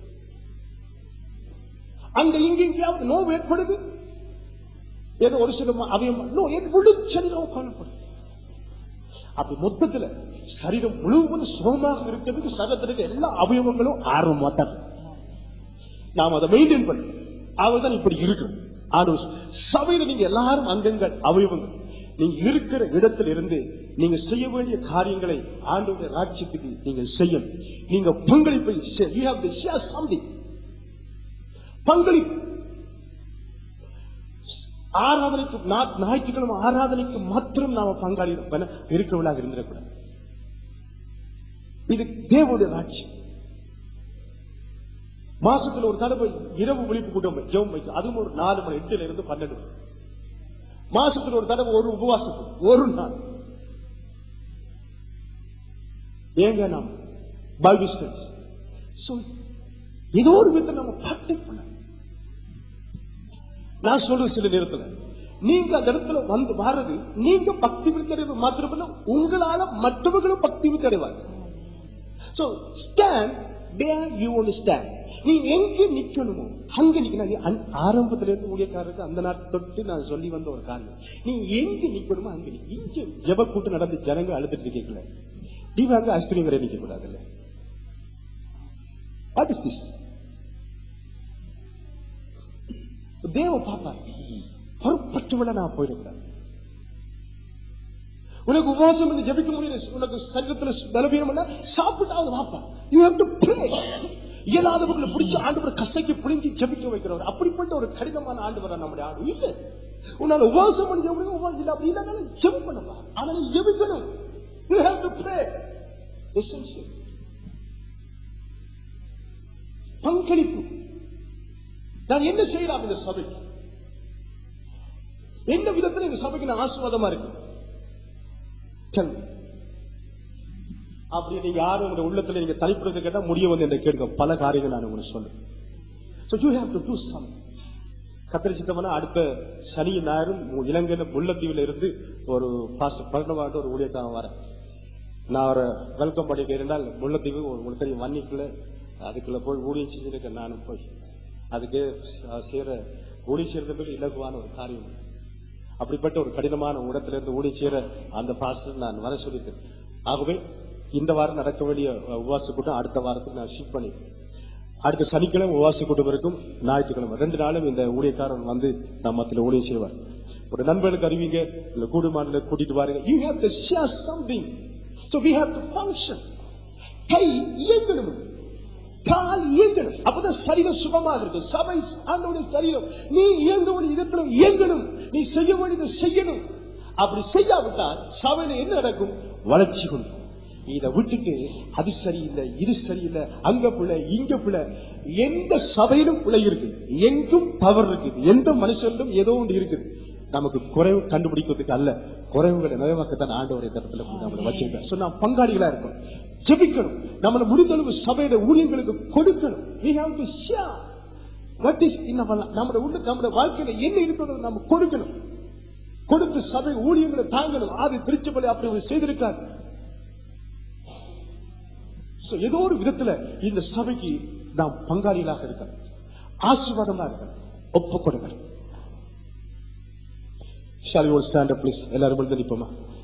அங்க இங்க எங்கேயாவது நோவு ஏற்படுது ஏதோ ஒரு சில அவயம் நோ என் முழு சரீரம் கவலைப்படுது அப்படி மொத்தத்துல சரீரம் முழுவதும் சுகமாக இருக்கிறதுக்கு சரீரத்திற்கு எல்லா அவயவங்களும் ஆர்வமா தான் இருக்கு. நாம் அதை மெயின்டைன் பண்ணி அவர்தான் இப்படி இருக்கணும் ஆனா சபையில நீங்க எல்லாரும் அங்கங்கள் அவயவங்கள் நீங்க இருக்கிற இடத்துல இருந்து நீங்க செய்ய வேண்டிய காரியங்களை ஆண்டவருடைய ராட்சியத்துக்கு நீங்க செய்யணும் நீங்க பங்களிப்பை செய்- you have to share something. பங்களிப்பு ஆராதனைக்கு நா- ஞாயிற்றுக்கிழமை ஆராதனைக்கு மாத்திரம் நாம பங்காளி இருக்கிறவர்களாக இருந்திடக்கூடாது இது தேவனுடைய ராட்சியம் மாசத்துல ஒரு தடவை இரவு விழிப்பு கூட்டம் வை- ஜெபம் வைக்கும் அதுவும் ஒரு நாலு மணி எட்டுல இருந்து பன்னெண்டு மணி மாசத்துல ஒரு தடவை ஒரு உபவாசத்துக்கு ஒரு நாள் ஏங்க நாம் பைபிள் ஸ்டடிஸ் So, ஏதோ ஒரு விதத்தை நம்ம பார்ட்டேக் பண்ண நான் சொல்றது சில நேரத்துல நீங்க அந்த இடத்துல வந்து வர்றது நீங்க பக்தி விருத்தி மாத்திரமல்ல உங்களால மற்றவர்களும் பக்தி விருத்தி அடைவாங்க So stand where you want to stand. நீ எங்க நிக்கணுமோ அங்க நிக்கணும் ஆரம்பத்துல இருந்து ஊழியக்காரருக்கு அந்த நாட்டு தொட்டு நான் சொல்லி வந்த ஒரு காரணம் நீ எங்க நிக்கணுமோ அங்க நிக்க இங்க ஜெப கூட்டம் நடந்து ஜனங்க அழுதுட்டு இருக்கீங்கள நீ அங்க ஐஸ்கிரீம் கடை நிக்க கூடாதுல்ல வாட் இஸ் திஸ் தேவ பாப்பா பொறுப்பற்றவள நான் போயிடக்கூடாது உனக்கு உபவாசம் இருந்து ஜெபிக்க முடியல உனக்கு சரீரத்துல பலவீனம் இல்ல சாப்பிட்டாவது வாப்பா யூ ஹேவ் டு ப்ரே இயலாதவர்களை பிடிச்சி ஆண்டவர் கசைக்கு பிடிங்கி ஜெபிக்க வைக்கிறவர் அப்படிப்பட்ட ஒரு கடினமான ஆண்டவர் நம்முடைய ஆண்டு இல்ல உன்னால உபவாசம் பண்ணி ஜெபிக்க உபவாசம் இல்ல அப்படி இல்லைனாலும் ஜெபி பண்ணப்பா ஆனால் நீ ஜெபிக்கணும் you have to pray essential பங்களிப்பு நான் என்ன செய்யலாம் இந்த சபைக்கு எந்த விதத்துல இந்த சபைக்கு நான் ஆசீர்வாதமா இருக்கு Tell me. அப்படி நீங்க யாரும் உங்க உள்ளத்துல நீங்க தலைப்படுறது கேட்டா முடிய வந்து என்ன கேட்க பல காரியங்கள் நான் உங்களுக்கு சொல்லுவேன் So you have to do something. கத்திரி சித்தமனா அடுத்த சனி ஞாயிறும் மு- இலங்கையில முல்லைத்தீவுல இருந்து ஒரு பாஸ்டர் பர்ணவாட்டு ஒரு ஊழியக்காரன் வரேன் நான் அவரை வெல்கம் பண்ணிட்டு இருந்தால் முல்லைத்தீவு ஒரு உங்களுக்கு தெரியும் வன்னிக்குள்ள அதுக்குள்ள போய் ஊழியம் செஞ்சிருக்கேன் நானும் போய் அதுக்கு ச- செய்யற ஊழியம் செய்யறதுக்கு இலகுவான ஒரு காரியம் அப்படிப்பட்ட ஒரு கடினமான இடத்துல இருந்து ஊழியம் செய்யற அந்த பாஸ்டர் நான் வர சொல்லிட்டேன் ஆகவே இந்த வாரம் நடக்க வேண்டிய அஹ், உபவாச கூட்டம் அடுத்த வாரத்துக்கு நான் ஷிஃப்ட் பண்ணி அடுத்த சனிக்கிழமை உபவாச கூட்டம் இருக்கும் ஞாயிற்றுக்கிழமை ரெண்டு நாளும் இந்த ஊழியக்காரன் வந்து நம்ம மத்தியில ஊழியம் செய்வார் ஒரு நண்பர்களுக்கு அறிவிங்க இல்ல கூடுமான கூட்டிட்டு பாருங்க you have to share something so we have to function கை இயங்கணும் கால் இயங்கணும் அப்பதான் சரீரம் சுகமாக இருக்கும் சபை ஆண்டவனுடைய சரீரம் நீ இயங்க வேண்டிய விதத்துல இயங்கணும் நீ செய்ய வேண்டியதை செய்யணும் அப்படி செய்யாவிட்டால் சபையில என்ன நடக்கும் வளர்ச்சி கொண்டு இதை விட்டுட்டு அது சரியில்லை இது சரியில்லை அங்க பிள்ளை இங்க பிள்ளை எந்த சபையிலும் பிள்ளை இருக்கு எங்கும் தவறு இருக்குது எந்த மனுஷனிலும் ஏதோ ஒன்று இருக்குது நமக்கு குறைவு கண்டுபிடிக்கிறதுக்கு அல்ல குறைவுகளை நிறைவாக்கத்தான் ஆண்டவருடைய தரத்துல நம்மளை வச்சிருக்கேன் So, நாம் பங்காளிகளா இருக்கணும் ஜெபிக்கணும் நம்மளை முடிந்தளவு சபையோட ஊழியங்களுக்கு கொடுக்கணும் we have to share what is in our life. நம்முடைய உள்ள நம்முடைய வாழ்க்கையில என்ன இருக்கிறது நம்ம கொடுக்கணும் கொடுத்து சபை ஊழியங்களை தாங்கணும் ஆதி திருச்சபலை அப்படி ஒரு செய்திருக்காரு So, ஏதோ ஒரு விதத்துல இந்த சபைக்கு நாம் பங்காளிகளாக இருக்கணும் ஆசீர்வாதமா இருக்கணும் ஒப்பு கொடுக்கணும் shall you stand up please எல்லாரும் எழுந்து நிற்போமா